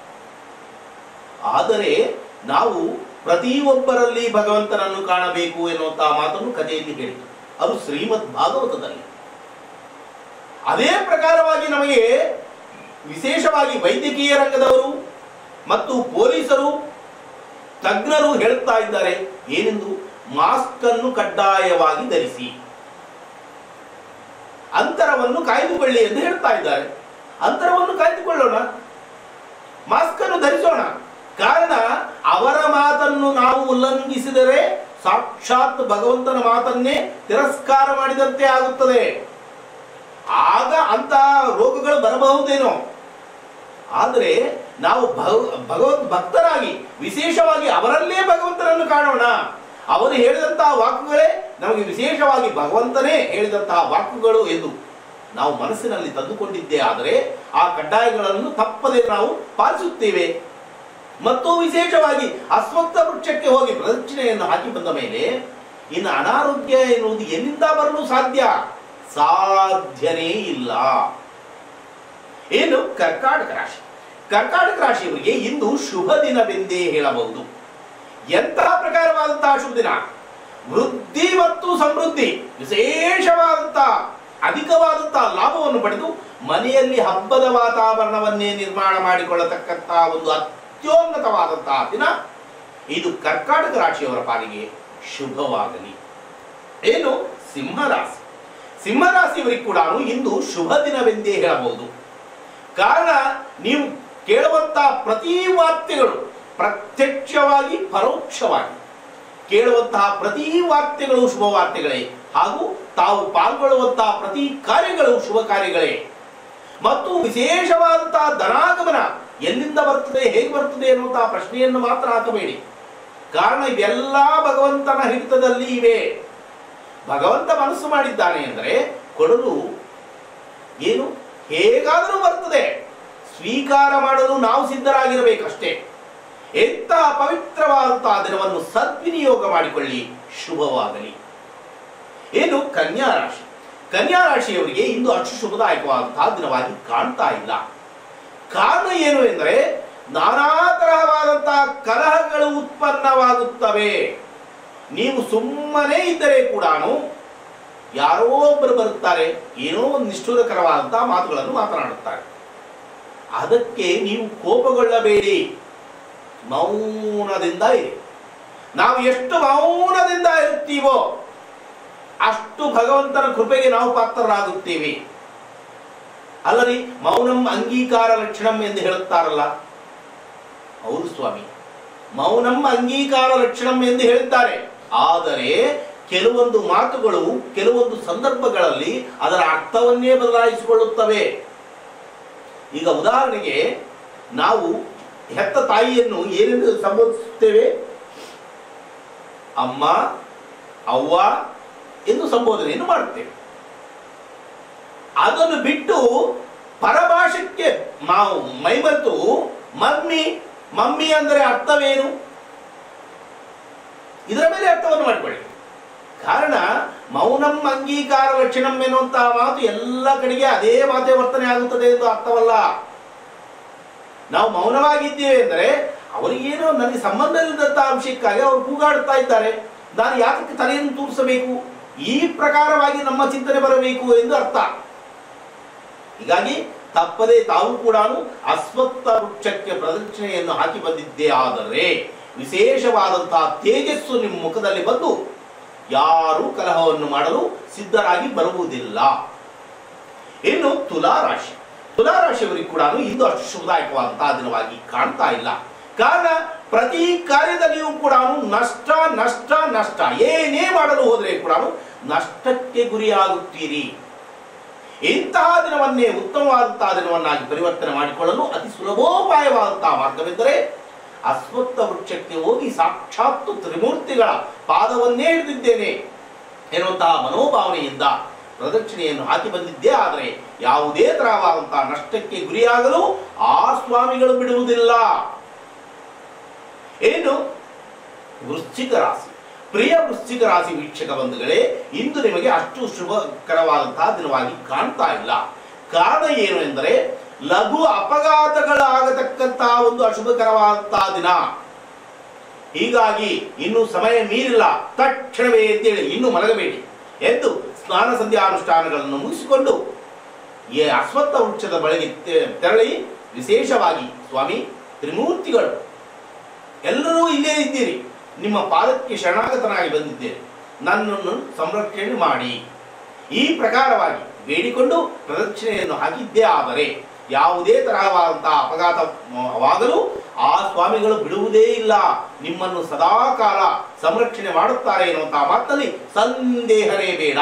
ಆದರೆ ನಾವು ಪ್ರತಿಯೊಬ್ಬರಲ್ಲಿ ಭಗವಂತನನ್ನು ಕಾಣಬೇಕು ಎನ್ನುವಂತಹ ಮಾತನ್ನು ಕಥೆಯಲ್ಲಿ ಹೇಳಿತು ಅದು ಶ್ರೀಮದ್ ಭಾಗವತದಲ್ಲಿ ಅದೇ ಪ್ರಕಾರವಾಗಿ ನಮಗೆ ವಿಶೇಷವಾಗಿ ವೈದ್ಯಕೀಯ ರಂಗದವರು ಮತ್ತು ಪೊಲೀಸರು ತಜ್ಞರು ಹೇಳುತ್ತಾ ಇದ್ದಾರೆ ಏನೆಂದು ಮಾಸ್ಕ್ ಅನ್ನು ಕಡ್ಡಾಯವಾಗಿ ಧರಿಸಿ ಅಂತರವನ್ನು ಕಾಯ್ದುಕೊಳ್ಳಿ ಎಂದು ಹೇಳ್ತಾ ಇದ್ದಾರೆ ಅಂತರವನ್ನು ಕಾಯ್ದುಕೊಳ್ಳೋಣ ಮಾಸ್ಕ್ ಅನ್ನು ಧರಿಸೋಣ ಕಾರಣ ಅವರ ಮಾತನ್ನು ನಾವು ಉಲ್ಲಂಘಿಸಿದರೆ ಸಾಕ್ಷಾತ್ ಭಗವಂತನ ಮಾತನ್ನೇ ತಿರಸ್ಕಾರ ಮಾಡಿದಂತೆ ಆಗುತ್ತದೆ ಆಗ ಅಂತಹ ರೋಗಗಳು ಬರಬಹುದೇನೋ ಆದರೆ ನಾವು ಭಗ- ಭಗವದ್ ಭಕ್ತರಾಗಿ ವಿಶೇಷವಾಗಿ ಅವರಲ್ಲೇ ಭಗವಂತನನ್ನು ಕಾಣೋಣ ಅವರು ಹೇಳಿದಂತಹ ವಾಕ್ಯಗಳೇ ನಮಗೆ ವಿಶೇಷವಾಗಿ ಭಗವಂತನೇ ಹೇಳಿದಂತಹ ವಾಕ್ಯಗಳು ಎಂದು ನಾವು ಮನಸ್ಸಿನಲ್ಲಿ ತಂದುಕೊಂಡಿದ್ದೇ ಆದರೆ ಆ ಕಡ್ಡಾಯಗಳನ್ನು ತಪ್ಪದೆ ನಾವು ಪಾಲಿಸುತ್ತೇವೆ ಮತ್ತು ವಿಶೇಷವಾಗಿ ಅಸ್ವತ್ಥ ವೃಕ್ಷಕ್ಕೆ ಹೋಗಿ ಪ್ರದಕ್ಷಿಣೆಯನ್ನು ಹಾಕಿ ಬಂದ ಮೇಲೆ ಇನ್ನು ಅನಾರೋಗ್ಯ ಎನ್ನುವುದು ಎಲ್ಲಿಂದ ಬರಲು ಸಾಧ್ಯ ಸಾಧ್ಯನೇ ಇಲ್ಲ ಏನು ಕರ್ಕಾಟಕ ರಾಶಿ ಕರ್ಕಾಟಕ ರಾಶಿಯವರಿಗೆ ಇಂದು ಶುಭ ದಿನವೆಂದೇ ಹೇಳಬಹುದು ಎಂತಹ ಪ್ರಕಾರವಾದಂತಹ ಶುಭ ದಿನ ವೃದ್ಧಿ ಮತ್ತು ಸಮೃದ್ಧಿ ವಿಶೇಷವಾದಂತಹ ಅಧಿಕವಾದಂತಹ ಲಾಭವನ್ನು ಪಡೆದು ಮನೆಯಲ್ಲಿ ಹಬ್ಬದ ವಾತಾವರಣವನ್ನೇ ನಿರ್ಮಾಣ ಮಾಡಿಕೊಳ್ಳತಕ್ಕಂತಹ ಒಂದು ಅತ್ಯೋನ್ನತವಾದಂತಹ ದಿನ ಇದು ಕರ್ಕಾಟಕ ರಾಶಿಯವರ ಪಾಲಿಗೆ ಶುಭವಾಗಲಿ ಏನು ಸಿಂಹರಾಶಿ ಸಿಂಹರಾಶಿಯವರಿಗೆ ಕೂಡ ಇಂದು ಶುಭ ದಿನವೆಂದೇ ಹೇಳಬಹುದು ಕಾರಣ ನೀವು ಕೇಳುವಂತಹ ಪ್ರತಿ ವಾರ್ತೆಗಳು ಪ್ರತ್ಯಕ್ಷವಾಗಿ ಪರೋಕ್ಷವಾಗಿ ಕೇಳುವಂತಹ ಪ್ರತಿ ವಾರ್ತೆಗಳು ಶುಭ ವಾರ್ತೆಗಳೇ ಹಾಗೂ ತಾವು ಪಾಲ್ಗೊಳ್ಳುವಂತಹ ಪ್ರತಿ ಕಾರ್ಯಗಳು ಶುಭ ಕಾರ್ಯಗಳೇ ಮತ್ತು ವಿಶೇಷವಾದಂತಹ ಧನಾಗಮನ ಎಲ್ಲಿಂದ ಬರ್ತದೆ ಹೇಗೆ ಬರ್ತದೆ ಎನ್ನುವಂತಹ ಪ್ರಶ್ನೆಯನ್ನು ಮಾತ್ರ ಹಾಕಬೇಡಿ ಕಾರಣ ಇವೆಲ್ಲ ಭಗವಂತನ ಹಿಡಿತದಲ್ಲಿ ಇವೆ ಭಗವಂತ ಮನಸ್ಸು ಮಾಡಿದ್ದಾನೆ ಎಂದರೆ ಕೊಡಲು ಏನು ಹೇಗಾದರೂ ಬರ್ತದೆ ಸ್ವೀಕಾರ ಮಾಡಲು ನಾವು ಸಿದ್ಧರಾಗಿರಬೇಕಷ್ಟೇ ಎಂತಹ ಪವಿತ್ರವಾದಂತಹ ದಿನವನ್ನು ಸದ್ವಿನಿಯೋಗ ಮಾಡಿಕೊಳ್ಳಿ ಶುಭವಾಗಲಿ ಏನು ಕನ್ಯಾ ರಾಶಿ ಕನ್ಯಾ ರಾಶಿಯವರಿಗೆ ಇಂದು ಅಷ್ಟು ಶುಭದಾಯಕವಾದಂತಹ ದಿನವಾಗಿ ಕಾಣ್ತಾ ಇಲ್ಲ ಕಾರಣ ಏನು ಎಂದರೆ ನಾನಾ ತರಹವಾದಂತಹ ಕಲಹಗಳು ಉತ್ಪನ್ನವಾಗುತ್ತವೆ ನೀವು ಸುಮ್ಮನೆ ಇದ್ದರೆ ಕೂಡ ಯಾರೋ ಒಬ್ಬರು ಬರುತ್ತಾರೆ ಏನೋ ಒಂದು ನಿಷ್ಠೂರಕರವಾದಂತಹ ಮಾತುಗಳನ್ನು ಮಾತನಾಡುತ್ತಾರೆ ಅದಕ್ಕೆ ನೀವು ಕೋಪಗೊಳ್ಳಬೇಡಿ ಮೌನದಿಂದ ಇರಿ ನಾವು ಎಷ್ಟು ಮೌನದಿಂದ ಇರ್ತೀವೋ ಅಷ್ಟು ಭಗವಂತನ ಕೃಪೆಗೆ ನಾವು ಪಾತ್ರರಾಗುತ್ತೇವೆ ಅಲ್ಲರಿ ಮೌನಂ ಅಂಗೀಕಾರ ಲಕ್ಷಣಂ ಎಂದು ಹೇಳುತ್ತಾರಲ್ಲ ಹೌದು ಸ್ವಾಮಿ ಮೌನಂ ಅಂಗೀಕಾರ ಲಕ್ಷಣಂ ಎಂದು ಹೇಳುತ್ತಾರೆ ಆದರೆ ಕೆಲವೊಂದು ಮಾತುಗಳು ಕೆಲವೊಂದು ಸಂದರ್ಭಗಳಲ್ಲಿ ಅದರ ಅರ್ಥವನ್ನೇ ಬದಲಾಯಿಸಿಕೊಳ್ಳುತ್ತವೆ ಈಗ ಉದಾಹರಣೆಗೆ ನಾವು ಹೆತ್ತ ತಾಯಿಯನ್ನು ಏನೆಂದು ಸಂಬೋಧಿಸುತ್ತೇವೆ ಅಮ್ಮ ಅವ್ವ ಎಂದು ಸಂಬೋಧನೆಯನ್ನು ಮಾಡುತ್ತೇವೆ ಅದನ್ನು ಬಿಟ್ಟು ಪರಭಾಷಕ್ಕೆ ನಾವು ಮೈಮರೆತು ಮಮ್ಮಿ ಮಮ್ಮಿ ಅಂದರೆ ಅರ್ಥವೇನು ಇದರ ಮೇಲೆ ಅರ್ಥವನ್ನು ಮಾಡಿಕೊಳ್ಳಿ ಕಾರಣ ಮೌನಂ ಅಂಗೀಕಾರ ಲಕ್ಷಣಂ ಎನ್ನುವಂತಹ ಮಾತು ಎಲ್ಲ ಕಡೆಗೆ ಅದೇ ಮಾತೇ ವರ್ತನೆ ಆಗುತ್ತದೆ ಎಂದು ಅರ್ಥವಲ್ಲ ನಾವು ಮೌನವಾಗಿದ್ದೇವೆ ಅಂದರೆ ಅವರಿಗೇನೋ ನನಗೆ ಸಂಬಂಧ ಇಲ್ಲದಂತಹ ಅಂಶಕ್ಕಾಗಿ ಅವರು ಕೂಗಾಡುತ್ತಾ ಇದ್ದಾರೆ ನಾನು ಯಾತಕ್ಕೆ ತಲೆಯನ್ನು ತೂರಿಸಬೇಕು ಈ ಪ್ರಕಾರವಾಗಿ ನಮ್ಮ ಚಿಂತನೆ ಬರಬೇಕು ಎಂದು ಅರ್ಥ ಹೀಗಾಗಿ ತಪ್ಪದೆ ತಾವು ಕೂಡ ಅಸ್ವತ್ಥ ವೃಕ್ಷಕ್ಕೆ ಪ್ರದಕ್ಷಿಣೆಯನ್ನು ಹಾಕಿ ಬಂದಿದ್ದೇ ಆದರೆ ವಿಶೇಷವಾದಂತಹ ತೇಜಸ್ಸು ನಿಮ್ಮ ಮುಖದಲ್ಲಿ ಬಂದು ಯಾರು ಕಲಹವನ್ನು ಮಾಡಲು ಸಿದ್ಧರಾಗಿ ಬರುವುದಿಲ್ಲ ಇನ್ನು ತುಲಾ ರಾಶಿ ತುಲಾ ರಾಶಿಯವರಿಗೆ ಕೂಡ ಇಂದು ಅಷ್ಟು ಶುಭದಾಯಕವಾದಂತಹ ದಿನವಾಗಿ ಕಾಣ್ತಾ ಇಲ್ಲ ಕಾರಣ ಪ್ರತಿ ಕಾರ್ಯದಲ್ಲಿಯೂ ಕೂಡ ನಷ್ಟ ನಷ್ಟ ನಷ್ಟ ಏನೇ ಮಾಡಲು ಹೋದರೆ ಕೂಡ ನಷ್ಟಕ್ಕೆ ಗುರಿಯಾಗುತ್ತೀರಿ ಇಂತಹ ದಿನವನ್ನೇ ಉತ್ತಮವಾದಂತಹ ದಿನವನ್ನಾಗಿ ಪರಿವರ್ತನೆ ಮಾಡಿಕೊಳ್ಳಲು ಅತಿ ಸುಲಭೋಪಾಯವಾದಂತಹ ಮಾರ್ಗವೆಂದರೆ ಅಸ್ವತ್ಥ ವೃಕ್ಷಕ್ಕೆ ಹೋಗಿ ಸಾಕ್ಷಾತ್ತು ತ್ರಿಮೂರ್ತಿಗಳ ಪಾದವನ್ನೇ ಹಿಡಿದಿದ್ದೇನೆ ಎನ್ನುವಂತಹ ಮನೋಭಾವನೆಯಿಂದ ಪ್ರದಕ್ಷಿಣೆಯನ್ನು ಹಾಕಿ ಬಂದಿದ್ದೇ ಆದರೆ ಯಾವುದೇ ತರವಾದಂತಹ ನಷ್ಟಕ್ಕೆ ಗುರಿಯಾಗಲು ಆ ಸ್ವಾಮಿಗಳು ಬಿಡುವುದಿಲ್ಲ ಏನು ವೃಶ್ಚಿಕ ರಾಶಿ ಪ್ರಿಯ ವೃಶ್ಚಿಕ ರಾಶಿ ವೀಕ್ಷಕ ಬಂಧುಗಳೇ ಇಂದು ನಿಮಗೆ ಅಷ್ಟು ಶುಭಕರವಾದಂತಹ ದಿನವಾಗಿ ಕಾಣ್ತಾ ಇಲ್ಲ ಕಾರಣ ಏನು ಎಂದರೆ ಲಘು ಅಪಘಾತಗಳಾಗತಕ್ಕಂತಹ ಒಂದು ಅಶುಭಕರವಾದಂತಹ ದಿನ ಹೀಗಾಗಿ ಇನ್ನು ಸಮಯ ಮೀರಿಲ್ಲ ತಕ್ಷಣವೇ ಎದ್ದೇಳಿ ಇನ್ನು ಮಲಗಬೇಡಿ ಎದ್ದು ಸ್ನಾನ ಸಂಧ್ಯಾನುಷ್ಠಾನಗಳನ್ನು ಮುಗಿಸಿಕೊಂಡು ಈ ಅಶ್ವತ್ಥ ವೃಕ್ಷದ ಬಳಿಗೆ ತೆ- ತೆರಳಿ ವಿಶೇಷವಾಗಿ ಸ್ವಾಮಿ ತ್ರಿಮೂರ್ತಿಗಳು ಎಲ್ಲರೂ ಇಲ್ಲೇ ಇದ್ದೀರಿ ನಿಮ್ಮ ಪಾದಕ್ಕೆ ಶರಣಾಗತನಾಗಿ ಬಂದಿದ್ದೇನೆ ನನ್ನನ್ನು ಸಂರಕ್ಷಣೆ ಮಾಡಿ ಈ ಪ್ರಕಾರವಾಗಿ ಬೇಡಿಕೊಂಡು ಪ್ರದಕ್ಷಿಣೆಯನ್ನು ಹಾಕಿದ್ದೇ ಆದರೆ ಯಾವುದೇ ತರಹವಾದಂತಹ ಅಪಘಾತವಾಗಲು ಆ ಸ್ವಾಮಿಗಳು ಬಿಡುವುದೇ ಇಲ್ಲ ನಿಮ್ಮನ್ನು ಸದಾಕಾಲ ಸಂರಕ್ಷಣೆ ಮಾಡುತ್ತಾರೆ ಎನ್ನುವಂತಹ ಮಾತಲ್ಲಿ ಸಂದೇಹನೇ ಬೇಡ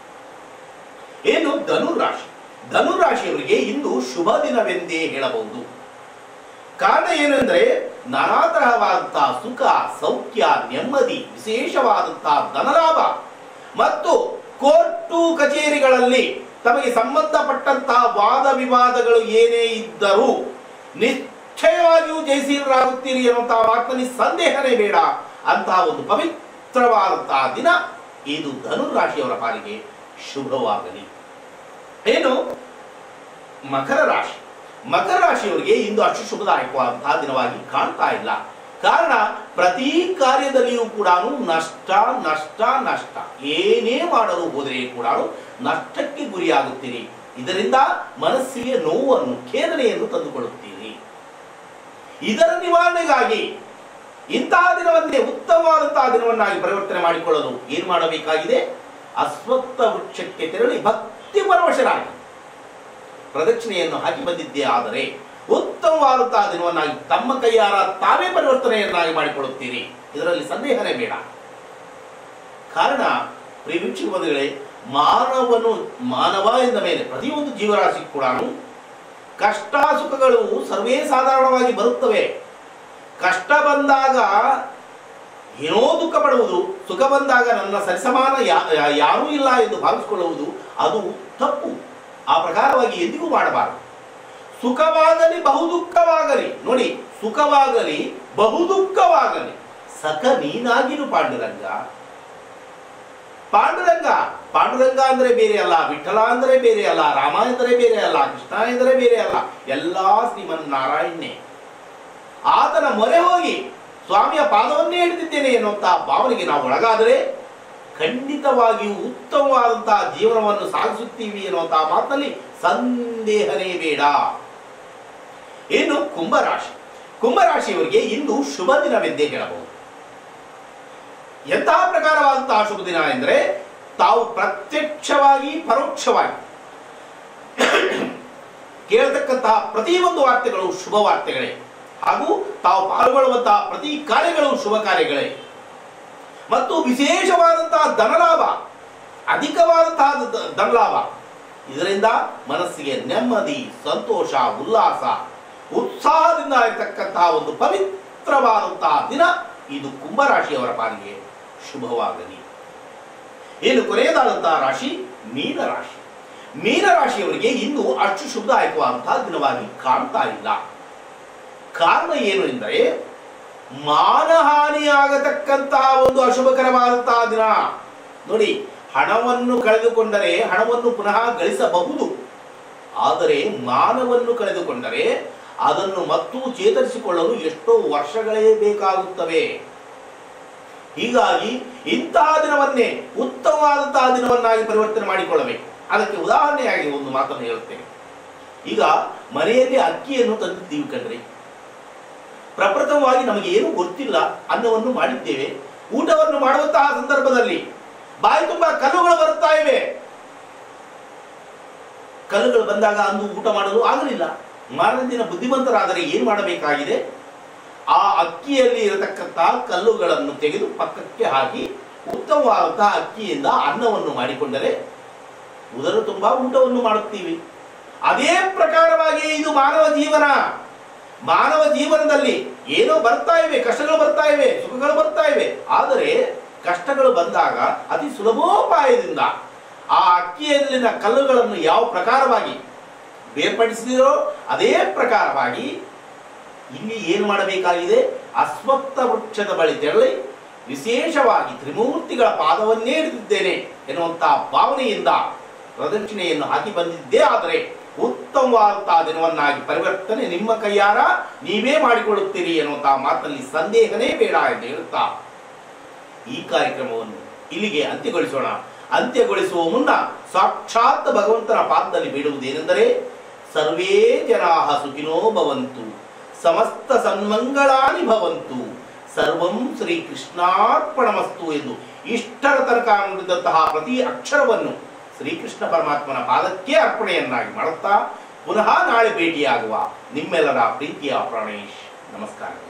ಏನು ಧನುರಾಶಿ ಧನುರಾಶಿಯವರಿಗೆ ಇಂದು ಶುಭ ದಿನವೆಂದೇ ಹೇಳಬಹುದು ಕಾರಣ ಏನೆಂದರೆ ನಾನಾ ತರಹವಾದಂತಹ ಸುಖ ಸೌಖ್ಯ ನೆಮ್ಮದಿ ವಿಶೇಷವಾದಂತಹ ಧನಲಾಭ ಮತ್ತು ಕೋರ್ಟು ಕಚೇರಿಗಳಲ್ಲಿ ತಮಗೆ ಸಂಬಂಧಪಟ್ಟಂತಹ ವಾದ ವಿವಾದಗಳು ಏನೇ ಇದ್ದರೂ ನಿಶ್ಚಯವಾಗಿಯೂ ಜಯಶೀಲರಾಗುತ್ತೀರಿ ಎನ್ನುವಂತಹ ಮಾತಿನಲ್ಲಿ ಸಂದೇಹನೇ ಬೇಡ ಅಂತಹ ಒಂದು ಪವಿತ್ರವಾದಂತಹ ದಿನ ಇದು ಧನುರಾಶಿಯವರ ಪಾಲಿಗೆ ಶುಭವಾಗಲಿ ಏನು ಮಕರ ರಾಶಿ ಮಕರ ರಾಶಿಯವರಿಗೆ ಇಂದು ಅಷ್ಟು ಶುಭದಾಯಕವಾದಂತಹ ದಿನವಾಗಿ ಕಾಣ್ತಾ ಇಲ್ಲ ಕಾರಣ ಪ್ರತಿ ಕಾರ್ಯದಲ್ಲಿಯೂ ಕೂಡ ನಷ್ಟ ನಷ್ಟ ನಷ್ಟ ಏನೇ ಮಾಡಲು ಹೋದರೆ ಕೂಡ ನಷ್ಟಕ್ಕೆ ಗುರಿಯಾಗುತ್ತೀರಿ ಇದರಿಂದ ಮನಸ್ಸಿಗೆ ನೋವನ್ನು ಖೇದನೆಯನ್ನು ತಂದುಕೊಳ್ಳುತ್ತೀರಿ ಇದರ ನಿವಾರಣೆಗಾಗಿ ಇಂತಹ ದಿನವನ್ನೇ ಉತ್ತಮವಾದಂತಹ ದಿನವನ್ನಾಗಿ ಪರಿವರ್ತನೆ ಮಾಡಿಕೊಳ್ಳಲು ಏನು ಮಾಡಬೇಕಾಗಿದೆ ಅಸ್ವತ್ಥ ವೃಕ್ಷಕ್ಕೆ ತೆರಳಿ ಭಕ್ತಿ ಪರವಶರಾಗಿ ಪ್ರದಕ್ಷಿಣೆಯನ್ನು ಹಾಕಿ ಬಂದಿದ್ದೇ ಆದರೆ ಉತ್ತಮವಾದಂತಹ ದಿನವನ್ನಾಗಿ ತಮ್ಮ ಕೈಯಾರ ತಾವೇ ಪರಿವರ್ತನೆಯನ್ನಾಗಿ ಮಾಡಿಕೊಳ್ಳುತ್ತೀರಿ ಇದರಲ್ಲಿ ಸಂದೇಹನೇ ಬೇಡ ಕಾರಣ ಪ್ರಿಯ ವೀಕ್ಷಕ ಬಂಧುಗಳೇ ಮಾನವನು ಮಾನವ ಎಂದ ಮೇಲೆ ಪ್ರತಿಯೊಂದು ಜೀವರಾಶಿ ಕೂಡ ಕಷ್ಟ ಸುಖಗಳು ಸರ್ವೇ ಸಾಧಾರಣವಾಗಿ ಬರುತ್ತವೆ ಕಷ್ಟ ಬಂದಾಗ ಏನೋ ದುಃಖ ಪಡುವುದು ಸುಖ ಬಂದಾಗ ನನ್ನ ಸರಿಸಮಾನ ಯಾ- ಯಾ- ಯಾರೂ ಇಲ್ಲ ಎಂದು ಭಾವಿಸಿಕೊಳ್ಳುವುದು ಅದು ತಪ್ಪು ಆ ಪ್ರಕಾರವಾಗಿ ಎಂದಿಗೂ ಮಾಡಬಾರದು ಸುಖವಾಗಲಿ ಬಹುದುಃಖವಾಗಲಿ ನೋಡಿ ಸುಖವಾಗಲಿ ಬಹುದುಃಖವಾಗಲಿ ಸಖ ನೀನಾಗಿರು ಪಾಂಡುರಂಗ ಪಾಂಡುರಂಗ ಪಾಂಡುರಂಗ ಅಂದ್ರೆ ಬೇರೆ ಅಲ್ಲ ವಿಠಲ ಅಂದ್ರೆ ಬೇರೆ ಅಲ್ಲ ರಾಮ ಎಂದರೆ ಬೇರೆ ಅಲ್ಲ ಕೃಷ್ಣ ಎಂದರೆ ಬೇರೆ ಅಲ್ಲ ಎಲ್ಲಾ ಶ್ರೀಮನ್ನಾರಾಯಣನೇ ಆತನ ಮೊರೆ ಹೋಗಿ ಸ್ವಾಮಿಯ ಪಾದವನ್ನೇ ಹಿಡಿದಿದ್ದೇನೆ ಎನ್ನುವಂತ ಭಾವನೆಗೆ ನಾವು ಒಳಗಾದರೆ ಖಂಡಿತವಾಗಿಯೂ ಉತ್ತಮವಾದಂತಹ ಜೀವನವನ್ನು ಸಾಗಿಸುತ್ತೀವಿ ಎನ್ನುವಂತಹ ಮಾತಿನಲ್ಲಿ ಸಂದೇಹನೇ ಬೇಡ ಇನ್ನು ಕುಂಭರಾಶಿ ಕುಂಭರಾಶಿಯವರಿಗೆ ಇಂದು ಶುಭ ದಿನವೆಂದೇ ಹೇಳಬಹುದು ಎಂತಹ ಪ್ರಕಾರವಾದಂತಹ ಶುಭ ದಿನ ಎಂದರೆ ತಾವು ಪ್ರತ್ಯಕ್ಷವಾಗಿ ಪರೋಕ್ಷವಾಗಿ ಕೇಳತಕ್ಕಂತಹ ಪ್ರತಿಯೊಂದು ವಾರ್ತೆಗಳು ಶುಭ ವಾರ್ತೆಗಳೇ ಹಾಗೂ ತಾವು ಪಾಲ್ಗೊಳ್ಳುವಂತಹ ಪ್ರತಿ ಕಾರ್ಯಗಳು ಶುಭ ಕಾರ್ಯಗಳೇ ಮತ್ತು ವಿಶೇಷವಾದಂತಹ ಧನಲಾಭ ಅಧಿಕವಾದಂತಹ ದ- ಧನಲಾಭ ಇದರಿಂದ ಮನಸ್ಸಿಗೆ ನೆಮ್ಮದಿ ಸಂತೋಷ ಉಲ್ಲಾಸ ಉತ್ಸಾಹದಿಂದ ಇರತಕ್ಕಂತಹ ಒಂದು ಪವಿತ್ರವಾದಂತಹ ದಿನ ಇದು ಕುಂಭರಾಶಿಯವರ ಪಾಲಿಗೆ ಶುಭವಾಗಲಿ ಇನ್ನು ಕೊನೆಯದಾದಂತಹ ರಾಶಿ ಮೀನರಾಶಿ ಮೀನರಾಶಿಯವರಿಗೆ ಇನ್ನೂ ಅಷ್ಟು ಶುಭದಾಯಕವಾದಂತಹ ದಿನವಾಗಿ ಕಾಣ್ತಾ ಇಲ್ಲ ಕಾರಣ ಏನು ಎಂದರೆ ಮಾನಹಾನಿಯಾಗತಕ್ಕಂತಹ ಒಂದು ಅಶುಭಕರವಾದಂತಹ ದಿನ ನೋಡಿ ಹಣವನ್ನು ಕಳೆದುಕೊಂಡರೆ ಹಣವನ್ನು ಪುನಃ ಗಳಿಸಬಹುದು ಆದರೆ ಮಾನವನ್ನು ಕಳೆದುಕೊಂಡರೆ ಅದನ್ನು ಮತ್ತು ಚೇತರಿಸಿಕೊಳ್ಳಲು ಎಷ್ಟೋ ವರ್ಷಗಳೇ ಬೇಕಾಗುತ್ತವೆ ಹೀಗಾಗಿ ಇಂತಹ ದಿನವನ್ನೇ ಉತ್ತಮವಾದಂತಹ ದಿನವನ್ನಾಗಿ ಪರಿವರ್ತನೆ ಮಾಡಿಕೊಳ್ಳಬೇಕು ಅದಕ್ಕೆ ಉದಾಹರಣೆಯಾಗಿ ಒಂದು ಮಾತನ್ನು ಹೇಳುತ್ತೇನೆ ಈಗ ಮನೆಯಲ್ಲಿ ಅಕ್ಕಿಯನ್ನು ತಂದಿದ್ದೀವಿ ಕಣ್ರಿ ಪ್ರಪ್ರಥಮವಾಗಿ ನಮಗೆ ಏನು ಗೊತ್ತಿಲ್ಲ ಅನ್ನವನ್ನು ಮಾಡಿದ್ದೇವೆ ಊಟವನ್ನು ಮಾಡುವಂತಹ ಸಂದರ್ಭದಲ್ಲಿ ಬಾಯಿ ತುಂಬಾ ಕಲ್ಲುಗಳು ಬರುತ್ತಾ ಇವೆ ಕಲ್ಲುಗಳು ಬಂದಾಗ ಅಂದು ಊಟ ಮಾಡಲು ಆಗಲಿಲ್ಲ ಮಾರನೇ ದಿನ ಬುದ್ಧಿವಂತರಾದರೆ ಏನು ಮಾಡಬೇಕಾಗಿದೆ ಆ ಅಕ್ಕಿಯಲ್ಲಿ ಇರತಕ್ಕಂತಹ ಕಲ್ಲುಗಳನ್ನು ತೆಗೆದು ಪಕ್ಕಕ್ಕೆ ಹಾಕಿ ಉತ್ತಮವಾದಂತಹ ಅಕ್ಕಿಯಿಂದ ಅನ್ನವನ್ನು ಮಾಡಿಕೊಂಡರೆ ಉದರ ತುಂಬಾ ಊಟವನ್ನು ಮಾಡುತ್ತೀವಿ ಅದೇ ಪ್ರಕಾರವಾಗಿ ಇದು ಮಾನವ ಜೀವನ ಮಾನವ ಜೀವನದಲ್ಲಿ ಏನೋ ಬರ್ತಾ ಇವೆ ಕಷ್ಟಗಳು ಬರ್ತಾ ಇವೆ ಸುಖಗಳು ಬರ್ತಾ ಇವೆ ಆದರೆ ಕಷ್ಟಗಳು ಬಂದಾಗ ಅತಿ ಸುಲಭೋಪಾಯದಿಂದ ಆ ಅಕ್ಕಿಯಲ್ಲಿನ ಕಲ್ಲುಗಳನ್ನು ಯಾವ ಪ್ರಕಾರವಾಗಿ ಬೇರ್ಪಡಿಸಿದರೋ ಅದೇ ಪ್ರಕಾರವಾಗಿ ಇಲ್ಲಿ ಏನು ಮಾಡಬೇಕಾಗಿದೆ ಅಶ್ವತ್ಥ ವೃಕ್ಷದ ಬಳಿ ತೆರಳಿ ವಿಶೇಷವಾಗಿ ತ್ರಿಮೂರ್ತಿಗಳ ಪಾದವನ್ನೇ ಹಿಡಿದಿದ್ದೇನೆ ಎನ್ನುವಂತಹ ಭಾವನೆಯಿಂದ ಪ್ರದಕ್ಷಿಣೆಯನ್ನು ಹಾಕಿ ಬಂದಿದ್ದೇ ಆದರೆ ಉತ್ತಮವಾದಂತಹ ದಿನವನ್ನಾಗಿ ಪರಿವರ್ತನೆ ನಿಮ್ಮ ಕೈಯಾರ ನೀವೇ ಮಾಡಿಕೊಳ್ಳುತ್ತೀರಿ ಎನ್ನುವಂತಹ ಮಾತಲ್ಲಿ ಸಂದೇಹನೇ ಬೇಡ ಎಂದು ಹೇಳುತ್ತಾ ಈ ಕಾರ್ಯಕ್ರಮವನ್ನು ಇಲ್ಲಿಗೆ ಅಂತ್ಯಗೊಳಿಸೋಣ ಅಂತ್ಯಗೊಳಿಸುವ ಮುನ್ನ ಸಾಕ್ಷಾತ್ ಭಗವಂತನ ಪಾದದಲ್ಲಿ ಬೇಡುವುದೇನೆಂದರೆ ಸರ್ವೇ ಜನಾ ಸುಖಿನೋ ಭವಂತು ಸಮಸ್ತ ಸನ್ಮಂಗಳಾನಿ ಭವಂತು ಸರ್ವಂ ಶ್ರೀ ಕೃಷ್ಣಾರ್ಪಣಮಸ್ತು ಎಂದು ಇಷ್ಟರ ತನಕ ನುಡಿದಂತಹ ಪ್ರತಿ ಅಕ್ಷರವನ್ನು ಶ್ರೀಕೃಷ್ಣ ಪರಮಾತ್ಮನ ಪಾದಕ್ಕೆ ಅರ್ಪಣೆಯನ್ನಾಗಿ ಮಾಡುತ್ತಾ ಪುನಃ ನಾಳೆ ಭೇಟಿಯಾಗುವ ನಿಮ್ಮೆಲ್ಲರ ಪ್ರೀತಿಯ ಪ್ರಾಣೇಶ್ ನಮಸ್ಕಾರ